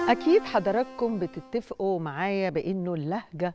أكيد حضراتكم بتتفقوا معايا بإنه اللهجة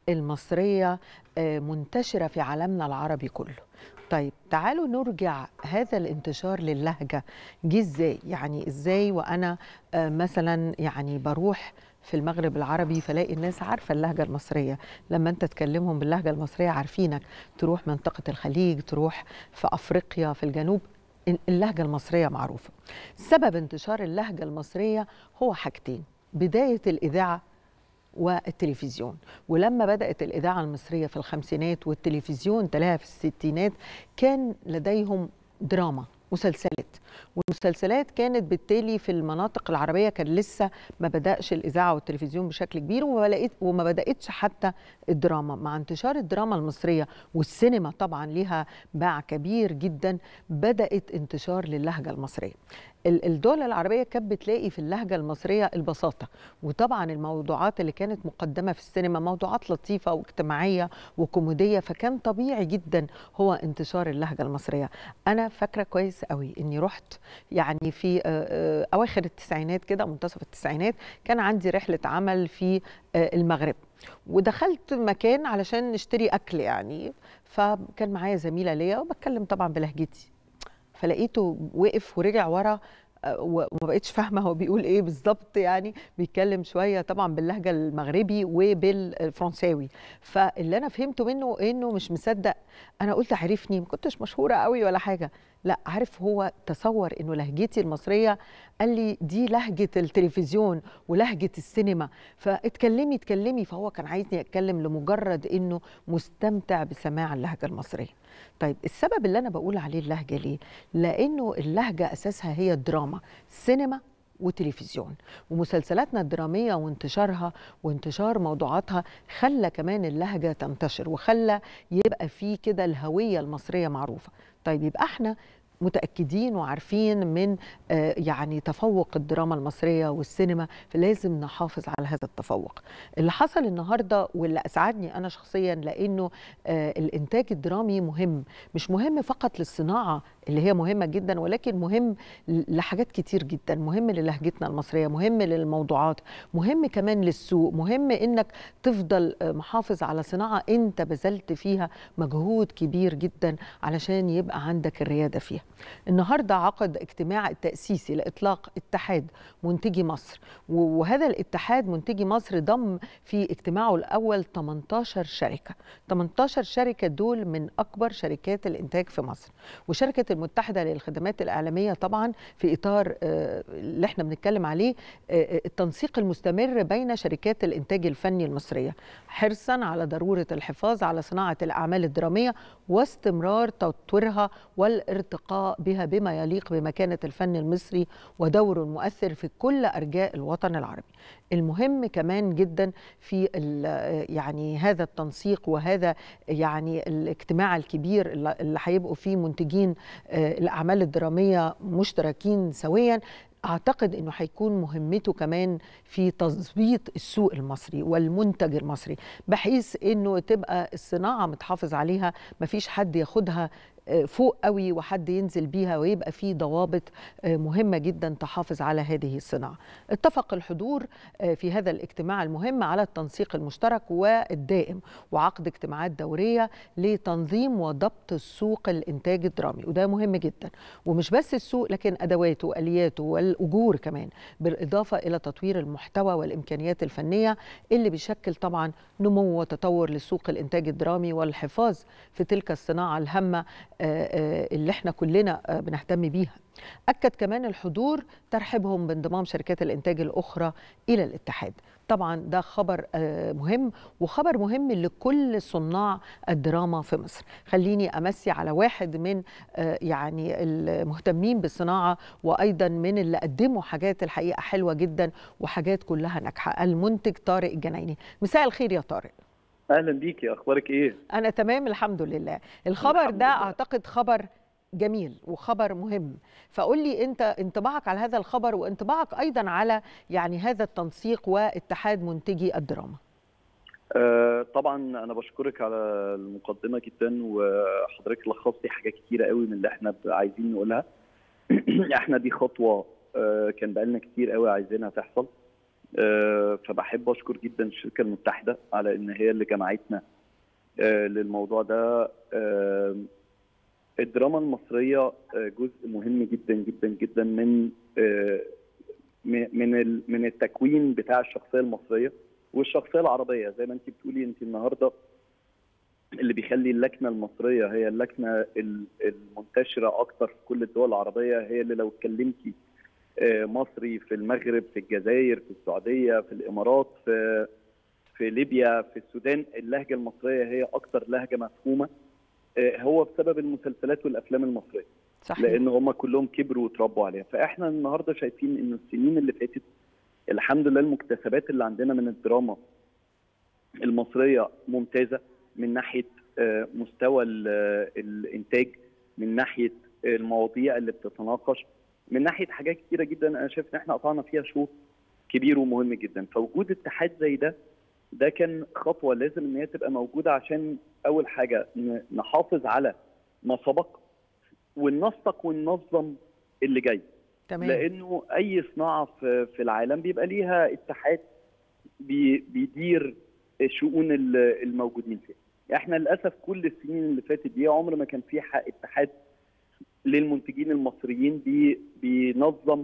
المصرية آه، منتشرة في عالمنا العربي كله طيب تعالوا نرجع هذا الانتشار للهجة جه ازاي يعني ازاي وانا آه، مثلا يعني بروح في المغرب العربي فلاقي الناس عارفة اللهجة المصرية لما انت تكلمهم باللهجة المصرية عارفينك تروح منطقة الخليج تروح في أفريقيا في الجنوب اللهجة المصرية معروفة سبب انتشار اللهجة المصرية هو حاجتين بداية الإذاعة والتلفزيون ولما بدأت الإذاعة المصرية في الخمسينات والتلفزيون تلاها في الستينات كان لديهم دراما مسلسلات والمسلسلات كانت بالتالي في المناطق العربية كان لسه ما بدأش الإذاعة والتلفزيون بشكل كبير وما, لقيت وما بدأتش حتى الدراما مع انتشار الدراما المصرية والسينما طبعا ليها باع كبير جدا بدأت انتشار للهجة المصرية ال- الدول العربية كانت بتلاقي في اللهجة المصرية البساطة وطبعا الموضوعات اللي كانت مقدمة في السينما موضوعات لطيفة واجتماعية وكوميدية فكان طبيعي جدا هو انتشار اللهجة المصرية أنا فاكرة كويس قوي إني رحت يعني في آه، آه، أواخر التسعينات كده منتصف التسعينات كان عندي رحلة عمل في آه، المغرب ودخلت مكان علشان نشتري أكل يعني فكان معايا زميلة ليا وبتكلم طبعا بلهجتي فلقيته وقف ورجع ورا آه، و- وما بقتش فاهمه هو بيقول ايه بالظبط يعني بيتكلم شويه طبعا باللهجه المغربي وبالفرنساوي فاللي انا فهمته منه انه مش مصدق انا قلت عرفني ما كنتش مشهوره قوي ولا حاجه لا عارف هو تصور انه لهجتي المصريه قال لي دي لهجه التلفزيون ولهجه السينما فاتكلمي اتكلمي فهو كان عايزني اتكلم لمجرد انه مستمتع بسماع اللهجه المصريه طيب السبب اللي انا بقول عليه اللهجه ليه لانه اللهجه اساسها هي الدراما سينما وتلفزيون ومسلسلاتنا الدرامية وانتشارها وانتشار موضوعاتها خلى كمان اللهجة تنتشر وخلى يبقى في كده الهوية المصرية معروفة طيب يبقى احنا متأكدين وعارفين من آه، يعني تفوق الدراما المصرية والسينما فلازم نحافظ على هذا التفوق اللي حصل النهاردة واللي أسعدني أنا شخصيا لأنه آه، الإنتاج الدرامي مهم مش مهم فقط للصناعة اللي هي مهمة جدا ولكن مهم لحاجات كتير جدا مهم للهجتنا المصرية مهم للموضوعات مهم كمان للسوق مهم انك تفضل آه، محافظ على صناعة انت بذلت فيها مجهود كبير جدا علشان يبقى عندك الريادة فيها النهاردة عقد اجتماع التأسيسي لإطلاق اتحاد منتجي مصر و- وهذا الاتحاد منتجي مصر ضم في اجتماعه الأول 18 شركة 18 شركة دول من أكبر شركات الإنتاج في مصر وشركة المتحدة للخدمات الإعلامية طبعا في إطار آه، اللي احنا بنتكلم عليه آه، التنسيق المستمر بين شركات الإنتاج الفني المصرية حرصا على ضرورة الحفاظ على صناعة الأعمال الدرامية واستمرار تطويرها والارتقاء بها بما يليق بمكانة الفن المصري ودوره المؤثر في كل أرجاء الوطن العربي المهم كمان جدا في ال- يعني هذا التنسيق وهذا يعني الاجتماع الكبير اللي اللي هيبقوا فيه منتجين آه، الأعمال الدرامية مشتركين سويا اعتقد انه هيكون مهمته كمان في تظبيط السوق المصري والمنتج المصري بحيث انه تبقى الصناعه متحافظ عليها مفيش حد ياخدها آه، فوق قوي وحد ينزل بيها ويبقى في ضوابط آه، مهمه جدا تحافظ على هذه الصناعه. اتفق الحضور آه، في هذا الاجتماع المهم على التنسيق المشترك والدائم وعقد اجتماعات دوريه لتنظيم وضبط السوق الانتاج الدرامي وده مهم جدا ومش بس السوق لكن ادواته والياته والاجور كمان بالاضافه الى تطوير المحتوى والامكانيات الفنيه اللي بيشكل طبعا نمو وتطور لسوق الانتاج الدرامي والحفاظ في تلك الصناعه الهامه آه، آه، اللي احنا كلنا آه، بنهتم بيها اكد كمان الحضور ترحيبهم بانضمام شركات الانتاج الاخرى الى الاتحاد طبعا ده خبر آه، مهم وخبر مهم لكل صناع الدراما في مصر خليني امسي على واحد من آه، يعني المهتمين بالصناعه وايضا من اللي قدموا حاجات الحقيقه حلوه جدا وحاجات كلها ناجحه المنتج طارق الجنايني مساء الخير يا طارق اهلا بيكي اخبارك ايه انا تمام الحمد لله الخبر الحمد ده لله. اعتقد خبر جميل وخبر مهم فقول لي انت انطباعك على هذا الخبر وانطباعك ايضا على يعني هذا التنسيق واتحاد منتجي الدراما آه طبعا انا بشكرك على المقدمه جدا وحضرتك لخصتي حاجات كتيره قوي من اللي احنا عايزين نقولها احنا دي خطوه آه كان بقالنا كتير قوي عايزينها تحصل آه، فبحب اشكر جدا الشركه المتحده على ان هي اللي جمعتنا آه، للموضوع ده آه، الدراما المصريه آه، جزء مهم جدا جدا جدا من آه، م- من ال- من التكوين بتاع الشخصيه المصريه والشخصيه العربيه زي ما انت بتقولي انت النهارده اللي بيخلي اللكنه المصريه هي اللكنه ال- المنتشره اكتر في كل الدول العربيه هي اللي لو اتكلمتي آه، مصري في المغرب في الجزائر في السعوديه في الامارات في في ليبيا في السودان اللهجه المصريه هي اكتر لهجه مفهومه آه، هو بسبب المسلسلات والافلام المصريه صحيح لان هم كلهم كبروا وتربوا عليها فاحنا النهارده شايفين ان السنين اللي فاتت الحمد لله المكتسبات اللي عندنا من الدراما المصريه ممتازه من ناحيه آه، مستوى ال- آه، الانتاج من ناحيه المواضيع اللي بتتناقش من ناحيه حاجات كتيره جدا انا شايف ان احنا قطعنا فيها شوط كبير ومهم جدا فوجود اتحاد زي ده ده كان خطوه لازم ان هي تبقى موجوده عشان اول حاجه ن- نحافظ على ما سبق وننسق وننظم اللي جاي تمام لانه اي صناعه في في العالم بيبقى ليها اتحاد بي بيدير شؤون ال- الموجودين فيها احنا للاسف كل السنين اللي فاتت دي عمر ما كان في حق اتحاد للمنتجين المصريين بي بينظم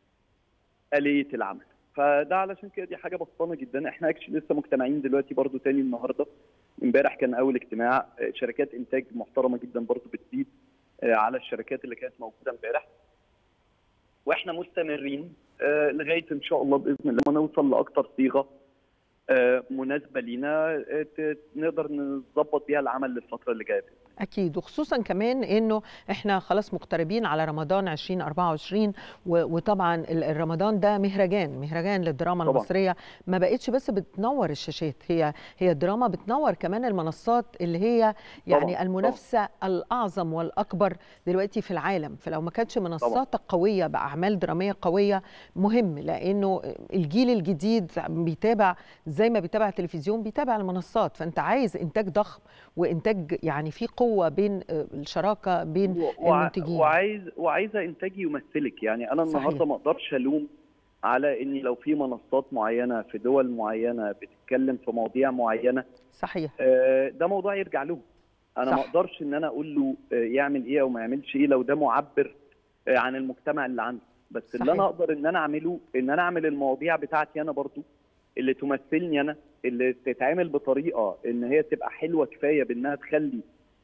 آلية العمل فده علشان كده دي حاجه بسطانه جدا احنا اكشلي لسه مجتمعين دلوقتي برضو تاني النهارده امبارح كان اول اجتماع آه، شركات انتاج محترمه جدا برضو بتزيد آه، على الشركات اللي كانت موجوده امبارح واحنا مستمرين آه، لغايه ان شاء الله باذن الله ما نوصل لاكثر صيغه آه، مناسبه لينا آه، ت- نقدر نظبط بيها العمل للفتره اللي جايه اكيد وخصوصا كمان انه احنا خلاص مقتربين على رمضان 2024 و- وطبعا ال- الرمضان ده مهرجان مهرجان للدراما طبعاً. المصريه ما بقتش بس بتنور الشاشات هي هي الدراما بتنور كمان المنصات اللي هي يعني طبعاً، المنافسه الاعظم والاكبر دلوقتي في العالم فلو ما كانتش منصاتك قويه باعمال دراميه قويه مهم لانه الجيل الجديد بيتابع زي ما بيتابع التلفزيون بيتابع المنصات فانت عايز انتاج ضخم وانتاج يعني فيه قوه بين آه، الشراكه بين وع- المنتجين وعايز وعايزه انتاجي يمثلك يعني انا النهارده صحيح. ما اقدرش الوم على اني لو في منصات معينه في دول معينه بتتكلم في مواضيع معينه صحيح آه، ده موضوع يرجع له انا صح. ما اقدرش ان انا اقول له آه، يعمل ايه او ما يعملش ايه لو ده معبر آه، عن المجتمع اللي عنده بس اللي صحيح. انا اقدر ان انا اعمله ان انا اعمل المواضيع بتاعتي انا برضو اللي تمثلني انا اللي تتعمل بطريقه ان هي تبقى حلوه كفايه بانها تخلي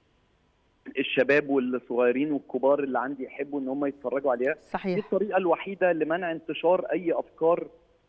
الشباب والصغيرين والكبار اللي عندي يحبوا ان هم يتفرجوا عليها دي صحيح الطريقه الوحيده لمنع انتشار اي افكار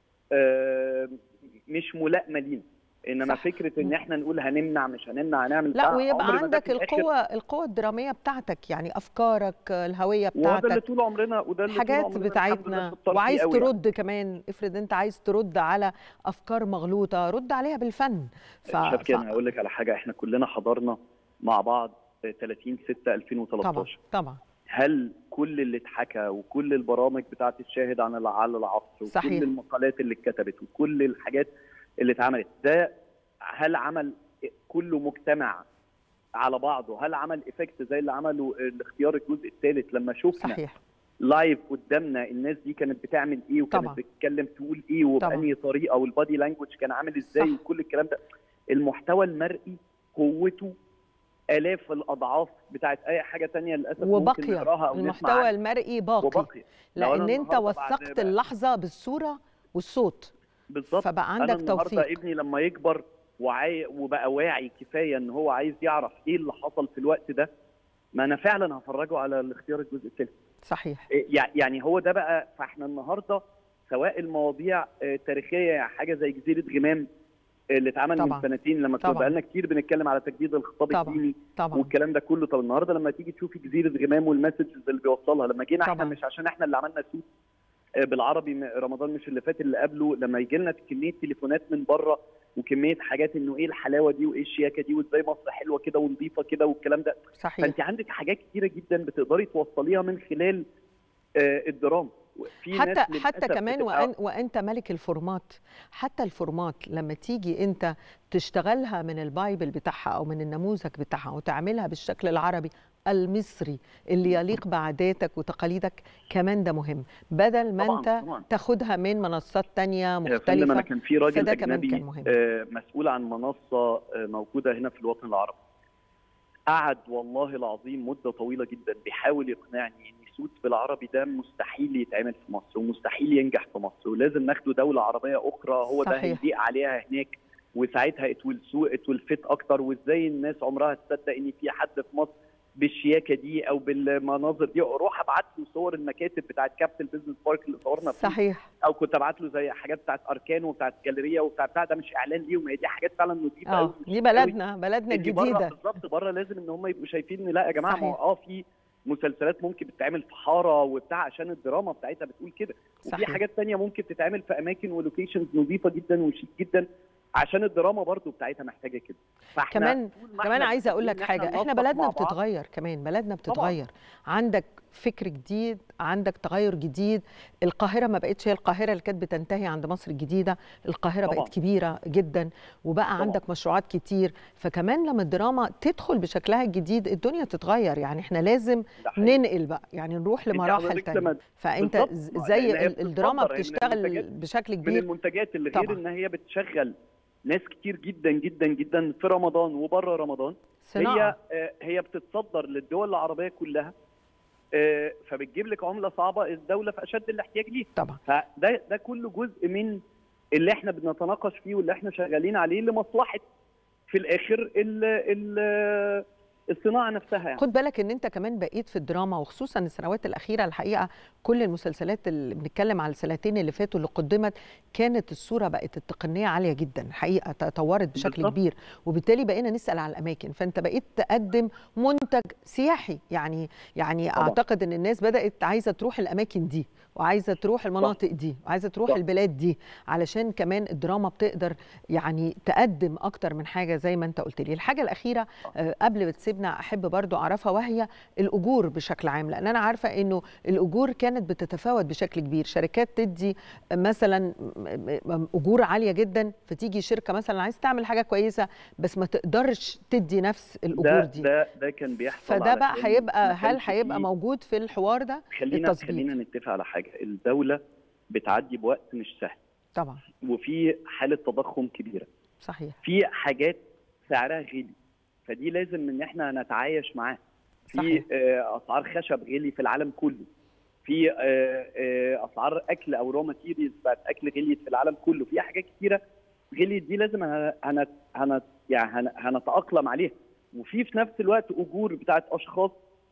آه، مش ملائمه لينا انما صح. فكره ان احنا نقول هنمنع مش هنمنع هنعمل لا بتاع، ويبقى عمر ما ده عندك في الآخر- القوه القوه الدراميه بتاعتك يعني افكارك الهويه وهذا اللي بتاعتك طول عمرنا وده اللي طول الحاجات عمرنا الحمد لله بتاعتنا شطار فيه وعايز قوي يعني. ترد كمان افرض انت عايز ترد على افكار مغلوطه رد عليها بالفن ف... شاف كده ف... انا هقول لك على حاجه احنا كلنا حضرنا مع بعض 30 6 طبعا 2013 طبعا هل كل اللي اتحكى وكل البرامج بتاعت الشاهد عن الع- على العصر صحيح. وكل المقالات اللي اتكتبت وكل الحاجات اللي اتعملت ده هل عمل كله مجتمع على بعضه هل عمل افكت زي اللي عمله الاختيار الجزء الثالث لما شفنا صحيح لايف قدامنا الناس دي كانت بتعمل ايه وكانت طبعا. بتتكلم تقول ايه وبأنهي طريقه والبادي لانجوج كان عامل ازاي صح. وكل الكلام ده المحتوى المرئي قوته الاف الاضعاف بتاعت اي حاجه تانية للاسف ممكن وباقيه نقراها او نسمع المحتوى عنها. المرئي باقي وباقيه لو أنا لان انت النهاردة بعد وثقت بقى- اللحظه بالصوره والصوت بالظبط فبقى انا عندك النهارده توثيق ابني لما يكبر وعي وبقى واعي كفايه ان هو عايز يعرف ايه اللي حصل في الوقت ده ما انا فعلا هفرجه على الاختيار الجزء الثالث صحيح يع- يعني هو ده بقى فاحنا النهارده سواء المواضيع آه، تاريخيه يعني حاجه زي جزيره غمام آه، اللي اتعمل طبعاً. من سنتين لما كنا طبعاً. بقالنا كتير بنتكلم على تجديد الخطاب طبعاً. الديني طبعا والكلام ده كله طب النهارده لما تيجي تشوفي جزيره غمام والمسجز اللي بيوصلها لما جينا احنا طبعاً. مش عشان احنا اللي عملنا سوق آه، بالعربي م- رمضان مش اللي فات اللي قبله لما يجي لنا كميه تليفونات من بره وكميه حاجات انه ايه الحلاوه دي وايه الشياكه دي وازاي مصر حلوه كده ونظيفه كده والكلام ده صحيح فانت عندك حاجات كتيره جدا بتقدري توصليها من خلال آه، الدراما في حتى ناس حتى للأسف كمان بتبقى- وأن وانت ملك الفورمات حتى الفورمات لما تيجي انت تشتغلها من البايبل بتاعها او من النموذج بتاعها وتعملها بالشكل العربي المصري اللي يليق بعاداتك وتقاليدك كمان ده مهم بدل ما طبعاً، انت طبعاً. تاخدها من منصات تانية يا فندم انا مختلفة كان في راجل فده كمان اجنبي كان مهم. آه، مسؤول عن منصه آه، موجوده هنا في الوطن العربي قعد والله العظيم مده طويله جدا بيحاول يقنعني ان سوت بالعربي ده مستحيل يتعمل في مصر ومستحيل ينجح في مصر ولازم ناخده دوله عربيه اخرى هو ده صحيح. هيليق عليها هناك وساعتها اتول سوق اتول فيت اكتر وازاي الناس عمرها تصدق ان في حد في مصر بالشياكه دي او بالمناظر دي اروح ابعت له صور المكاتب بتاعت كابيتال بزنس بارك اللي صورنا فيه صحيح او كنت ابعت له زي حاجات بتاعت اركان وبتاعت جاليريا وبتاع بتاع ده مش اعلان ليهم هي دي حاجات فعلا نظيفه اه قوي دي بلدنا بلدنا اللي بره الجديدة بالظبط بره لازم ان هم يبقوا شايفين ان لا يا جماعه ما هو صحيح. اه في مسلسلات ممكن بتتعمل في حاره وبتاع عشان الدراما بتاعتها بتقول كده وفي صحيح. حاجات تانية ممكن تتعمل في اماكن ولوكيشنز نظيفه جدا وشيك جدا عشان الدراما برضو بتاعتها محتاجه كده فاحنا كمان طول ما كمان إحنا عايزه اقول لك محتاجين إن حاجه احنا ننسق بلدنا مع بعض. بتتغير كمان بلدنا بتتغير عندك فكر جديد عندك تغير جديد القاهره ما بقتش هي القاهره اللي كانت بتنتهي عند مصر الجديده القاهره طبعاً. بقت كبيره جدا وبقى طبعاً. عندك مشروعات كتير فكمان لما الدراما تدخل بشكلها الجديد الدنيا تتغير يعني احنا لازم ده حقيقي. ننقل بقى يعني نروح أنت لمراحل حضرتك تانية لما- فانت بالظبط. ز- ما- زي لأن هي ال- الدراما بتتصدر، هي من بتشتغل المنتجات- بشكل من كبير المنتجات اللي غير طبعاً. ان هي بتشغل ناس كتير جدا جدا جدا في رمضان وبره رمضان صناعه هي آه، هي بتتصدر للدول العربيه كلها آه، فبتجيب لك عمله صعبه الدوله في اشد الاحتياج ليها طبعا فده ده كله جزء من اللي احنا بنتناقش فيه واللي احنا شغالين عليه لمصلحه في الاخر ال ال الصناعه نفسها يعني خد بالك ان انت كمان بقيت في الدراما وخصوصا السنوات الاخيره الحقيقه كل المسلسلات اللي بنتكلم على السنتين اللي فاتوا اللي قدمت كانت الصوره بقت التقنيه عاليه جدا الحقيقه تطورت بشكل بالظبط. كبير وبالتالي بقينا نسال على الاماكن فانت بقيت تقدم منتج سياحي يعني يعني طبعا. اعتقد ان الناس بدات عايزه تروح الاماكن دي وعايزه تروح المناطق دي وعايزه تروح صح. البلاد دي علشان كمان الدراما بتقدر يعني تقدم اكتر من حاجه زي ما انت قلت لي الحاجه الاخيره آه، قبل ما تسيبنا احب برضو اعرفها وهي الاجور بشكل عام لان انا عارفه انه الاجور كانت بتتفاوت بشكل كبير شركات تدي مثلا م- م- اجور عاليه جدا فتيجي شركه مثلا عايز تعمل حاجه كويسه بس ما تقدرش تدي نفس الاجور ده دي ده ده كان بيحصل فده بقى علشان هيبقى ما هل كانش هيبقى فيه- موجود في الحوار ده خلينا التظبيط. خلينا نتفق على حاجه الدوله بتعدي بوقت مش سهل طبعا وفي حاله تضخم كبيره صحيح في حاجات سعرها غالي فدي لازم ان احنا نتعايش معاها في صحيح. آه، اسعار خشب غالي في العالم كله في آه، آه، اسعار اكل او رو ماتيريالز بتاعت اكل غليت في العالم كله في حاجات كتيره غليت دي لازم هن هن هن يعني هن هنتاقلم عليها وفي في نفس الوقت اجور بتاعت اشخاص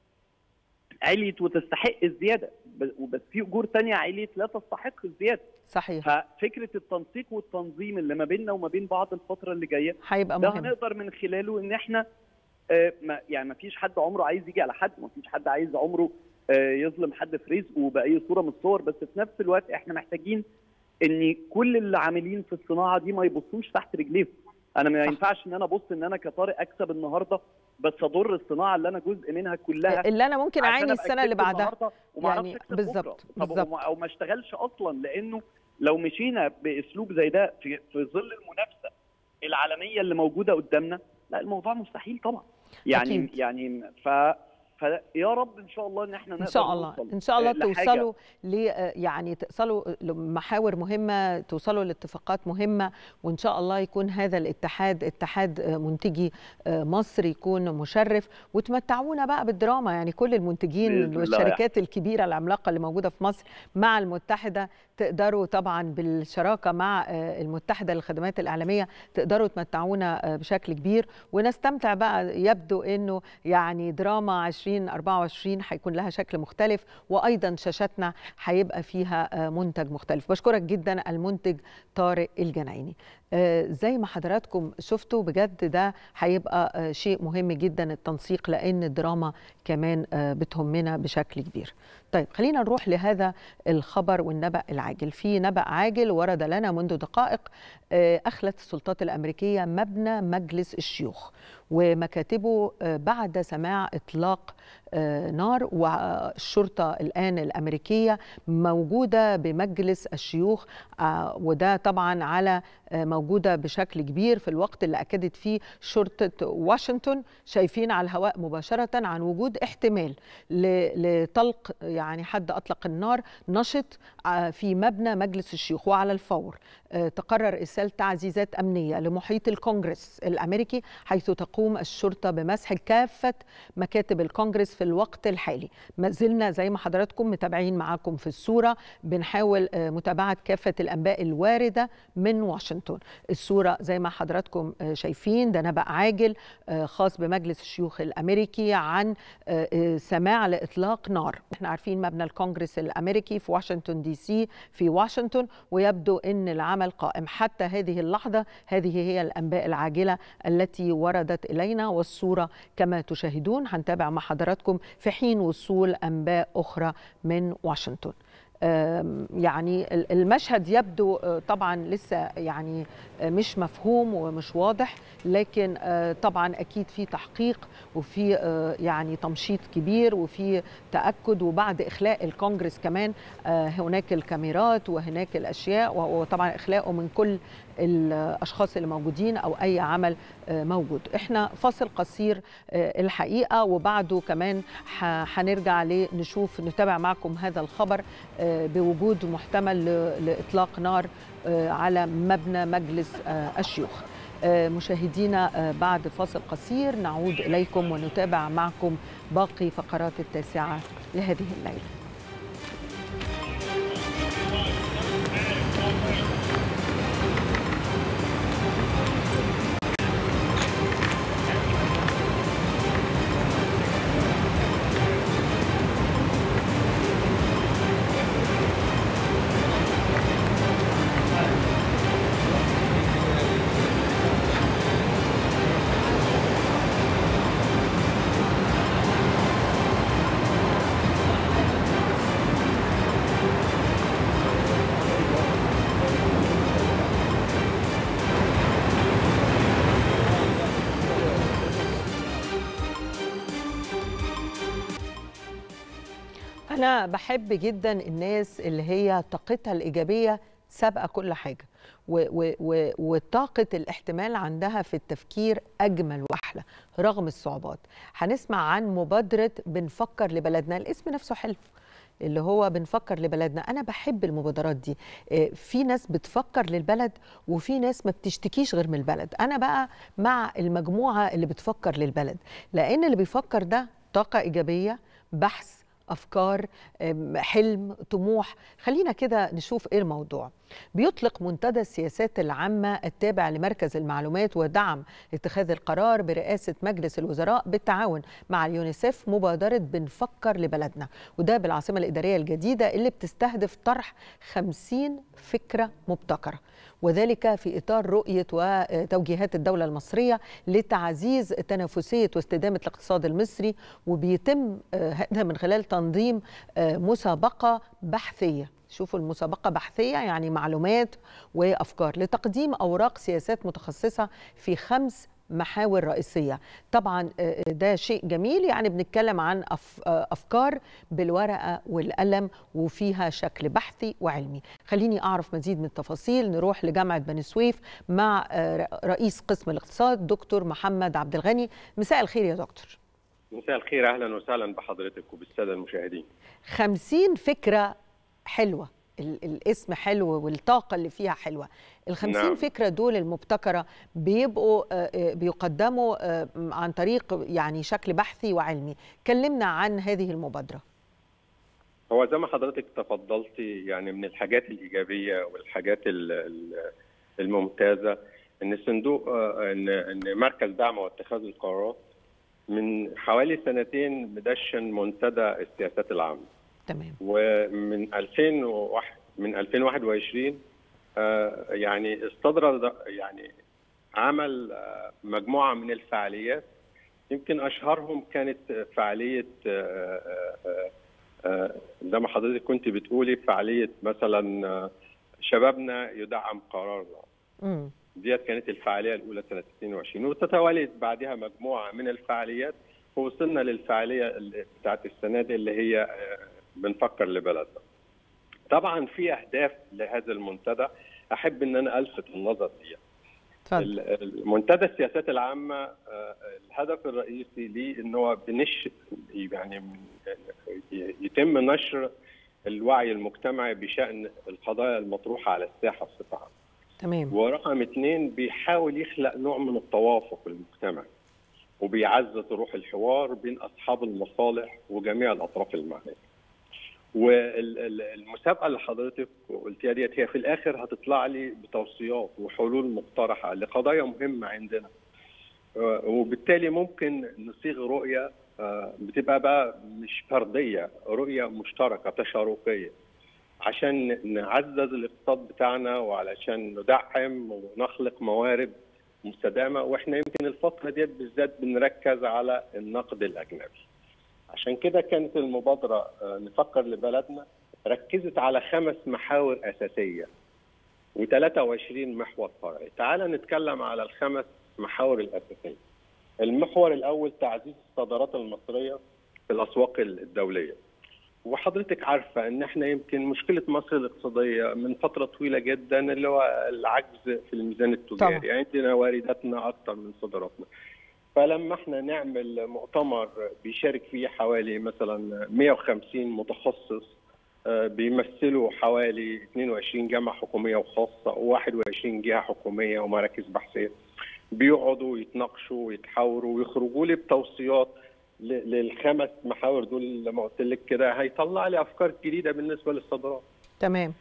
عليت وتستحق الزياده ب- بس في اجور تانية عليت لا تستحق الزياده صحيح ففكره التنسيق والتنظيم اللي ما بيننا وما بين بعض الفتره اللي جايه هيبقى ده مهم هنقدر من خلاله ان احنا آه، ما يعني ما فيش حد عمره عايز يجي على حد ما فيش حد عايز عمره آه، يظلم حد في رزقه باي صوره من الصور بس في نفس الوقت احنا محتاجين ان كل اللي عاملين في الصناعه دي ما يبصوش تحت رجليهم انا ما صح. ينفعش ان انا ابص ان انا كطارق اكسب النهارده بس اضر الصناعه اللي انا جزء منها كلها اللي انا ممكن عشان اعاني أبقى السنه اللي كسبت بعدها النهاردة وما أعرفش يعني أكسب بالظبط، بكرة. طب بالظبط. وما- او ما اشتغلش اصلا لانه لو مشينا باسلوب زي ده في, في ظل المنافسه العالميه اللي موجوده قدامنا لا الموضوع مستحيل طبعا يعني أكيد. يعني ف فيا رب ان شاء الله ان احنا نقدر ان شاء الله نوصل ان شاء الله لحاجة. توصلوا ل يعني توصلوا لمحاور مهمه توصلوا لاتفاقات مهمه وان شاء الله يكون هذا الاتحاد اتحاد منتجي مصر يكون مشرف وتمتعونا بقى بالدراما يعني كل المنتجين بإذن الله والشركات الكبيره العملاقه اللي موجوده في مصر مع المتحده تقدروا طبعا بالشراكه مع المتحده للخدمات الاعلاميه تقدروا تمتعونا بشكل كبير ونستمتع بقى يبدو انه يعني دراما 2024 هيكون لها شكل مختلف وايضا شاشاتنا هيبقى فيها منتج مختلف بشكرك جدا المنتج طارق الجنايني زي ما حضراتكم شفتوا بجد ده هيبقى شيء مهم جدا التنسيق لان الدراما كمان بتهمنا بشكل كبير طيب خلينا نروح لهذا الخبر والنبأ العاجل في نبأ عاجل ورد لنا منذ دقائق أخلت السلطات الأمريكية مبنى مجلس الشيوخ ومكاتبه بعد سماع إطلاق نار والشرطة الآن الأمريكية موجودة بمجلس الشيوخ وده طبعا على موجودة بشكل كبير في الوقت اللي أكدت فيه شرطة واشنطن شايفين على الهواء مباشرة عن وجود احتمال لطلق يعني حد أطلق النار نشط في مبنى مجلس الشيوخ وعلى الفور تقرر إرسال تعزيزات أمنية لمحيط الكونغرس الأمريكي حيث تقوم الشرطة بمسح كافة مكاتب الكونغرس في الوقت الحالي ما زلنا زي ما حضراتكم متابعين معاكم في الصورة بنحاول متابعة كافة الأنباء الواردة من واشنطن الصورة زي ما حضراتكم شايفين ده نبأ عاجل خاص بمجلس الشيوخ الأمريكي عن سماع لإطلاق نار احنا عارفين مبنى الكونغرس الأمريكي في واشنطن دي سي في واشنطن ويبدو أن العمل قائم حتى هذه اللحظة هذه هي الأنباء العاجلة التي وردت إلينا والصورة كما تشاهدون هنتابع مع حضراتكم في حين وصول أنباء أخرى من واشنطن يعني المشهد يبدو طبعا لسه يعني مش مفهوم ومش واضح لكن طبعا اكيد في تحقيق وفي يعني تمشيط كبير وفي تاكد وبعد اخلاء الكونجرس كمان هناك الكاميرات وهناك الاشياء وطبعا اخلاؤه من كل الاشخاص اللي موجودين او اي عمل موجود احنا فاصل قصير الحقيقه وبعده كمان هنرجع لنشوف نتابع معكم هذا الخبر بوجود محتمل لاطلاق نار على مبنى مجلس الشيوخ مشاهدينا بعد فاصل قصير نعود اليكم ونتابع معكم باقي فقرات التاسعه لهذه الليله أنا بحب جدا الناس اللي هي طاقتها الإيجابية سابقة كل حاجة وطاقة الاحتمال عندها في التفكير أجمل وأحلى رغم الصعوبات هنسمع عن مبادرة بنفكر لبلدنا الاسم نفسه حلو اللي هو بنفكر لبلدنا انا بحب المبادرات دي في ناس بتفكر للبلد وفي ناس ما بتشتكيش غير من البلد انا بقى مع المجموعه اللي بتفكر للبلد لان اللي بيفكر ده طاقه ايجابيه بحث افكار حلم طموح خلينا كده نشوف ايه الموضوع بيطلق منتدى السياسات العامه التابع لمركز المعلومات ودعم اتخاذ القرار برئاسه مجلس الوزراء بالتعاون مع اليونيسيف مبادره بنفكر لبلدنا وده بالعاصمه الاداريه الجديده اللي بتستهدف طرح 50 فكره مبتكره وذلك في اطار رؤيه وتوجيهات الدوله المصريه لتعزيز تنافسيه واستدامه الاقتصاد المصري وبيتم هذا من خلال تنظيم مسابقه بحثيه شوفوا المسابقه بحثيه يعني معلومات وافكار لتقديم اوراق سياسات متخصصه في خمس محاور رئيسية طبعا ده شيء جميل يعني بنتكلم عن أفكار بالورقة والقلم وفيها شكل بحثي وعلمي خليني أعرف مزيد من التفاصيل نروح لجامعة بني سويف مع رئيس قسم الاقتصاد دكتور محمد عبد الغني مساء الخير يا دكتور مساء الخير أهلا وسهلا بحضرتك وبالسادة المشاهدين خمسين فكرة حلوة الاسم حلو والطاقة اللي فيها حلوة الخمسين نعم. فكرة دول المبتكرة بيبقوا بيقدموا عن طريق يعني شكل بحثي وعلمي كلمنا عن هذه المبادرة هو زي ما حضرتك تفضلتي يعني من الحاجات الإيجابية والحاجات الممتازة ان الصندوق ان ان مركز دعم واتخاذ القرارات من حوالي سنتين مدشن منتدى السياسات العامه تمام ومن 2001 من 2021 آه يعني استدرج يعني عمل آه مجموعه من الفعاليات يمكن اشهرهم كانت فعاليه آه زي ما حضرتك كنت بتقولي فعاليه مثلا شبابنا يدعم قرارنا ديت كانت الفعاليه الاولى سنه 22 وتتوالت بعدها مجموعه من الفعاليات ووصلنا للفعاليه بتاعت السنه دي اللي هي بنفكر لبلدنا. طبعا في اهداف لهذا المنتدى احب ان انا الفت النظر ليها. المنتدى السياسات العامه الهدف الرئيسي ليه ان هو بنش يعني يتم نشر الوعي المجتمعي بشان القضايا المطروحه على الساحه بصفه عامه. تمام ورقم اثنين بيحاول يخلق نوع من التوافق المجتمعي وبيعزز روح الحوار بين اصحاب المصالح وجميع الاطراف المعنيه. والمسابقه اللي حضرتك قلتيها ديت هي في الاخر هتطلع لي بتوصيات وحلول مقترحه لقضايا مهمه عندنا وبالتالي ممكن نصيغ رؤيه بتبقى بقى مش فرديه رؤيه مشتركه تشاركيه عشان نعزز الاقتصاد بتاعنا وعلشان ندعم ونخلق موارد مستدامه واحنا يمكن الفتره ديت بالذات بنركز على النقد الاجنبي. عشان كده كانت المبادره نفكر لبلدنا ركزت على خمس محاور اساسيه و23 محور فرعي. تعال نتكلم على الخمس محاور الاساسيه. المحور الاول تعزيز الصادرات المصريه في الاسواق الدوليه. وحضرتك عارفه ان احنا يمكن مشكله مصر الاقتصاديه من فتره طويله جدا اللي هو العجز في الميزان التجاري طبعا. عندنا وارداتنا اكثر من صادراتنا فلما احنا نعمل مؤتمر بيشارك فيه حوالي مثلا 150 متخصص بيمثلوا حوالي 22 جامعه حكوميه وخاصه و21 جهه حكوميه ومراكز بحثيه بيقعدوا يتناقشوا ويتحاوروا ويخرجوا لي بتوصيات للخمس محاور دول لما قلت لك كده هيطلع لي افكار جديده بالنسبه للصادرات. تمام.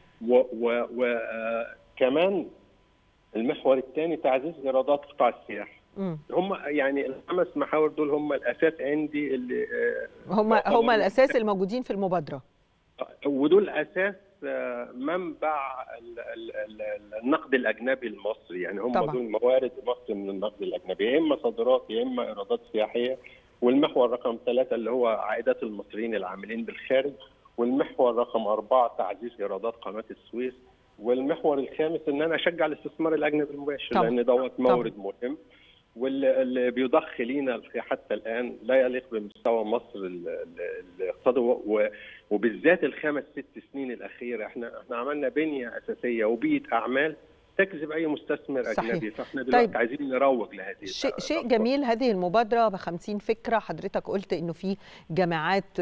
وكمان المحور الثاني تعزيز ايرادات قطاع السياحه. هم يعني الخمس محاور دول هم الاساس عندي اللي هم هم الاساس الموجودين في المبادره. ودول اساس منبع النقد الاجنبي المصري يعني هم طبعا. دول موارد مصر من النقد الاجنبي يا اما صادرات يا اما ايرادات سياحيه والمحور رقم ثلاثة اللي هو عائدات المصريين العاملين بالخارج والمحور رقم أربعة تعزيز إيرادات قناة السويس والمحور الخامس إن أنا أشجع الاستثمار الأجنبي المباشر طبعا. لأن دوت مورد طبعا. مهم واللي بيضخ لينا حتى الآن لا يليق بمستوى مصر الاقتصادي وبالذات الخمس ست سنين الأخيرة احنا احنا عملنا بنية أساسية وبيئة أعمال تجذب اي مستثمر صحيح. اجنبي فاحنا دلوقتي طيب. عايزين نروج لهذه شيء شيء جميل هذه المبادره ب 50 فكره حضرتك قلت انه في جامعات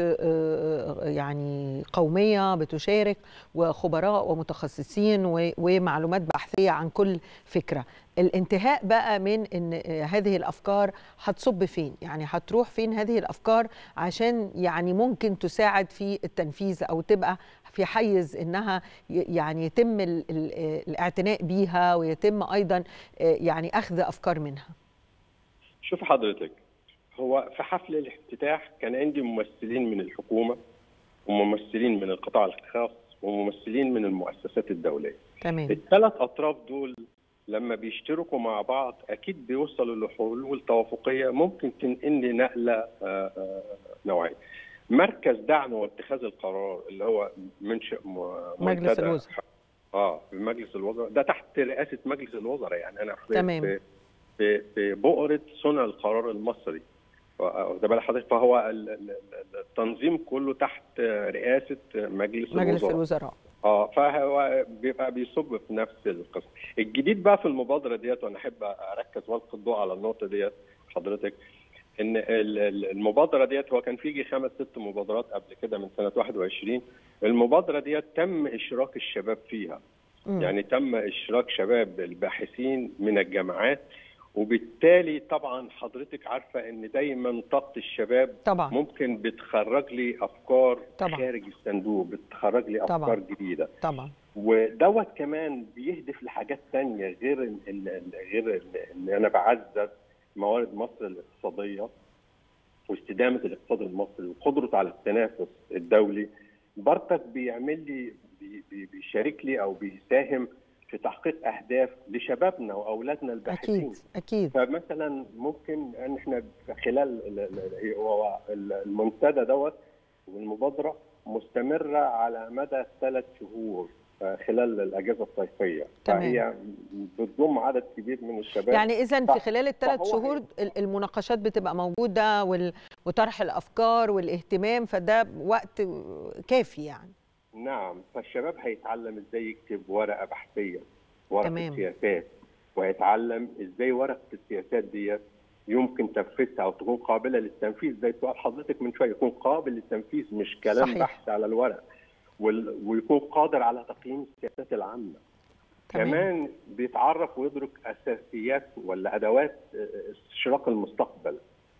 يعني قوميه بتشارك وخبراء ومتخصصين ومعلومات بحثيه عن كل فكره الانتهاء بقى من ان هذه الافكار هتصب فين يعني هتروح فين هذه الافكار عشان يعني ممكن تساعد في التنفيذ او تبقى في حيز انها يعني يتم الاعتناء بيها ويتم ايضا يعني اخذ افكار منها شوف حضرتك هو في حفل الافتتاح كان عندي ممثلين من الحكومه وممثلين من القطاع الخاص وممثلين من المؤسسات الدوليه تمام الثلاث اطراف دول لما بيشتركوا مع بعض اكيد بيوصلوا لحلول توافقيه ممكن تنقل لي نقله نوعيه. مركز دعم واتخاذ القرار اللي هو منشئ مجلس الوزراء اه في مجلس الوزراء ده تحت رئاسه مجلس الوزراء يعني انا في تمام. في في, في بؤره صنع القرار المصري ده بال حضرتك فهو التنظيم كله تحت رئاسه مجلس, مجلس الوزراء الوزراء اه فهو بيبقى بيصب في نفس القصه. الجديد بقى في المبادره ديت وانا احب اركز والقي الضوء على النقطه ديت حضرتك ان المبادره ديت هو كان في يجي خمس ست مبادرات قبل كده من سنه 21 المبادره ديت تم اشراك الشباب فيها. م. يعني تم اشراك شباب الباحثين من الجامعات وبالتالي طبعا حضرتك عارفه ان دايما طاقه الشباب طبعا. ممكن بتخرج لي افكار طبعا. خارج الصندوق بتخرج لي افكار طبعا. جديده طبعا ودوت كمان بيهدف لحاجات تانية غير ال ال غير ان انا بعزز موارد مصر الاقتصاديه واستدامه الاقتصاد المصري وقدرته على التنافس الدولي برضك بيعمل لي بي بيشارك لي او بيساهم في تحقيق اهداف لشبابنا واولادنا الباحثين اكيد اكيد فمثلا ممكن ان احنا خلال المنتدى دوت والمبادره مستمره على مدى ثلاث شهور خلال الاجازه الصيفيه تمام. فهي بتضم عدد كبير من الشباب يعني اذا في صح. خلال الثلاث فهو شهور ال- المناقشات بتبقى موجوده وال- وطرح الافكار والاهتمام فده وقت كافي يعني نعم فالشباب هيتعلم ازاي يكتب ورقه بحثيه ورقه تمام. سياسات وهيتعلم ازاي ورقه السياسات دي يمكن تنفيذها او تكون قابله للتنفيذ زي سؤال حضرتك من شويه يكون قابل للتنفيذ مش كلام صحيح. بحث على الورق وال- ويكون قادر على تقييم السياسات العامه تمام. كمان بيتعرف ويدرك اساسيات ولا ادوات استشراق المستقبل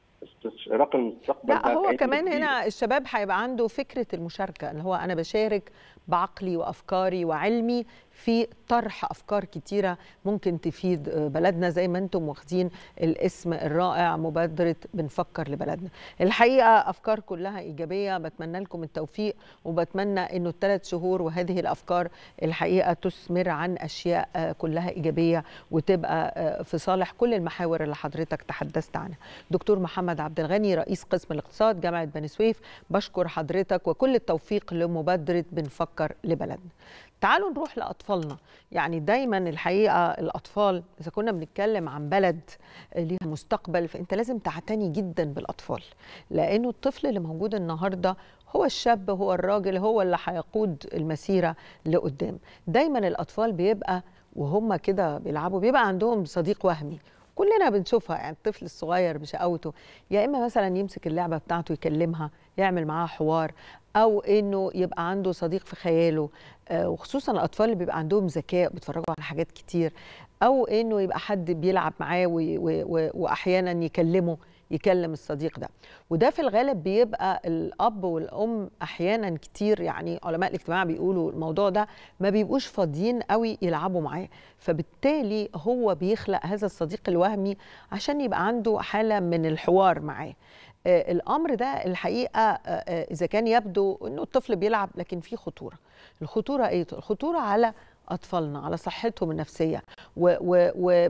استشراق المستقبل لا ده هو بعين كمان كبير. هنا الشباب هيبقى عنده فكره المشاركه اللي هو انا بشارك بعقلي وافكاري وعلمي في طرح افكار كتيره ممكن تفيد بلدنا زي ما انتم واخدين الاسم الرائع مبادره بنفكر لبلدنا الحقيقه افكار كلها ايجابيه بتمنى لكم التوفيق وبتمنى انه الثلاث شهور وهذه الافكار الحقيقه تثمر عن اشياء كلها ايجابيه وتبقى في صالح كل المحاور اللي حضرتك تحدثت عنها دكتور محمد عبد الغني رئيس قسم الاقتصاد جامعه بني سويف بشكر حضرتك وكل التوفيق لمبادره بنفكر لبلدنا تعالوا نروح لاطفالنا يعني دايما الحقيقه الاطفال اذا كنا بنتكلم عن بلد ليها مستقبل فانت لازم تعتني جدا بالاطفال لانه الطفل اللي موجود النهارده هو الشاب هو الراجل هو اللي هيقود المسيره لقدام دايما الاطفال بيبقى وهم كده بيلعبوا بيبقى عندهم صديق وهمي كلنا بنشوفها يعني الطفل الصغير بشقاوته يا اما مثلا يمسك اللعبه بتاعته يكلمها يعمل معاها حوار او انه يبقى عنده صديق في خياله آه، وخصوصا الاطفال اللي بيبقى عندهم ذكاء بيتفرجوا على حاجات كتير او انه يبقى حد بيلعب معاه وي- و- و- واحيانا يكلمه يكلم الصديق ده وده في الغالب بيبقى الاب والام احيانا كتير يعني علماء الاجتماع بيقولوا الموضوع ده ما بيبقوش فاضيين قوي يلعبوا معاه فبالتالي هو بيخلق هذا الصديق الوهمي عشان يبقى عنده حاله من الحوار معاه آه، الامر ده الحقيقه آه، آه، اذا كان يبدو انه الطفل بيلعب لكن في خطوره الخطوره ايه الخطوره على اطفالنا على صحتهم النفسيه و- و- و-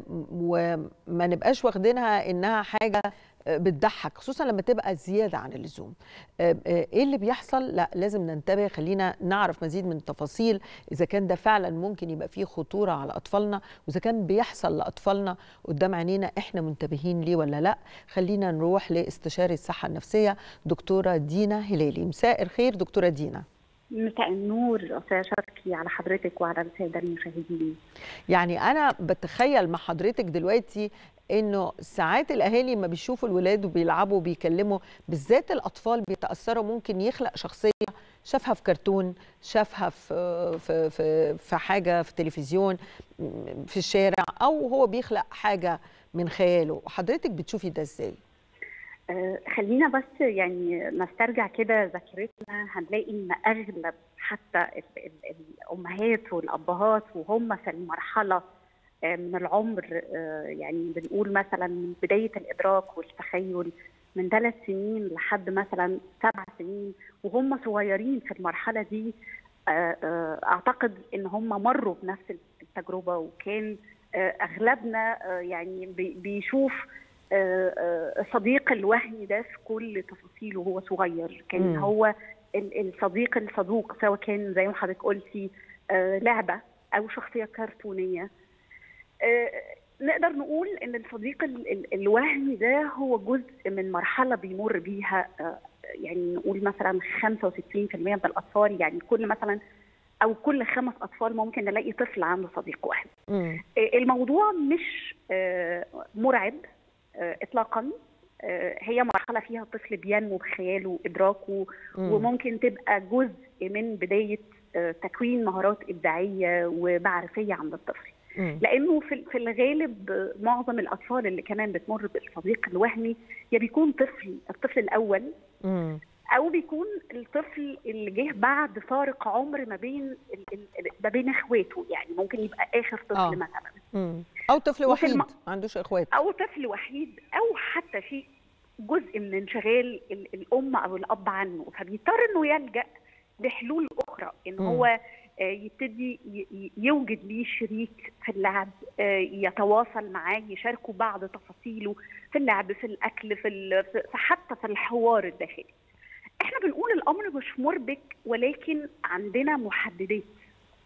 وما نبقاش واخدينها انها حاجه آه، بتضحك خصوصا لما تبقى زياده عن اللزوم آه، آه، ايه اللي بيحصل لا لازم ننتبه خلينا نعرف مزيد من التفاصيل اذا كان ده فعلا ممكن يبقى فيه خطوره على اطفالنا واذا كان بيحصل لاطفالنا قدام عينينا احنا منتبهين ليه ولا لا خلينا نروح لاستشاري الصحه النفسيه دكتوره دينا هلالي مساء الخير دكتوره دينا مساء النور أستاذة شركي على حضرتك وعلى السادة المشاهدين يعني انا بتخيل مع حضرتك دلوقتي انه ساعات الاهالي لما بيشوفوا الولاد وبيلعبوا وبيكلموا بالذات الاطفال بيتاثروا ممكن يخلق شخصيه شافها في كرتون شافها في في في, في حاجه في تلفزيون في الشارع او هو بيخلق حاجه من خياله حضرتك بتشوفي ده ازاي آه، خلينا بس يعني نسترجع كده ذاكرتنا هنلاقي ان اغلب حتى ال- ال- الامهات والابهات وهم في المرحله آه، من العمر آه، يعني بنقول مثلا من بدايه الادراك والتخيل من ثلاث سنين لحد مثلا سبع سنين وهم صغيرين في المرحله دي آه، آه، اعتقد ان هم مروا بنفس التجربه وكان آه، اغلبنا آه، يعني بي- بيشوف آه، آه، صديق الوهمي ده في كل تفاصيله وهو صغير كان مم. هو ال- الصديق الصدوق سواء كان زي ما حضرتك قلتي آه، لعبه او شخصيه كرتونيه آه، نقدر نقول ان الصديق ال- ال- الوهمي ده هو جزء من مرحله بيمر بيها آه، يعني نقول مثلا 65% من الاطفال يعني كل مثلا او كل خمس اطفال ممكن نلاقي طفل عنده صديق وهمي مم. الموضوع مش آه، مرعب آه، اطلاقا آه، هي مرحله فيها الطفل بينمو بخياله وادراكه مم. وممكن تبقى جزء من بدايه آه، تكوين مهارات ابداعيه ومعرفيه عند الطفل مم. لانه في في الغالب آه، معظم الاطفال اللي كمان بتمر بالصديق الوهمي يا بيكون طفل الطفل الاول مم. او بيكون الطفل اللي جه بعد فارق عمر ما بين ال- ال- ما بين اخواته يعني ممكن يبقى اخر طفل آه. مثلا مم. او طفل وفي وحيد الم- ما عندوش اخوات او طفل وحيد او حتى في جزء من انشغال ال- الام او الاب عنه فبيضطر انه يلجا لحلول اخرى ان مم. هو آه، يبتدي ي- ي- يوجد ليه شريك في اللعب آه، يتواصل معاه يشاركه بعض تفاصيله في اللعب في الاكل في ال- في- في- حتى في الحوار الداخلي احنا بنقول الامر مش مربك ولكن عندنا محددات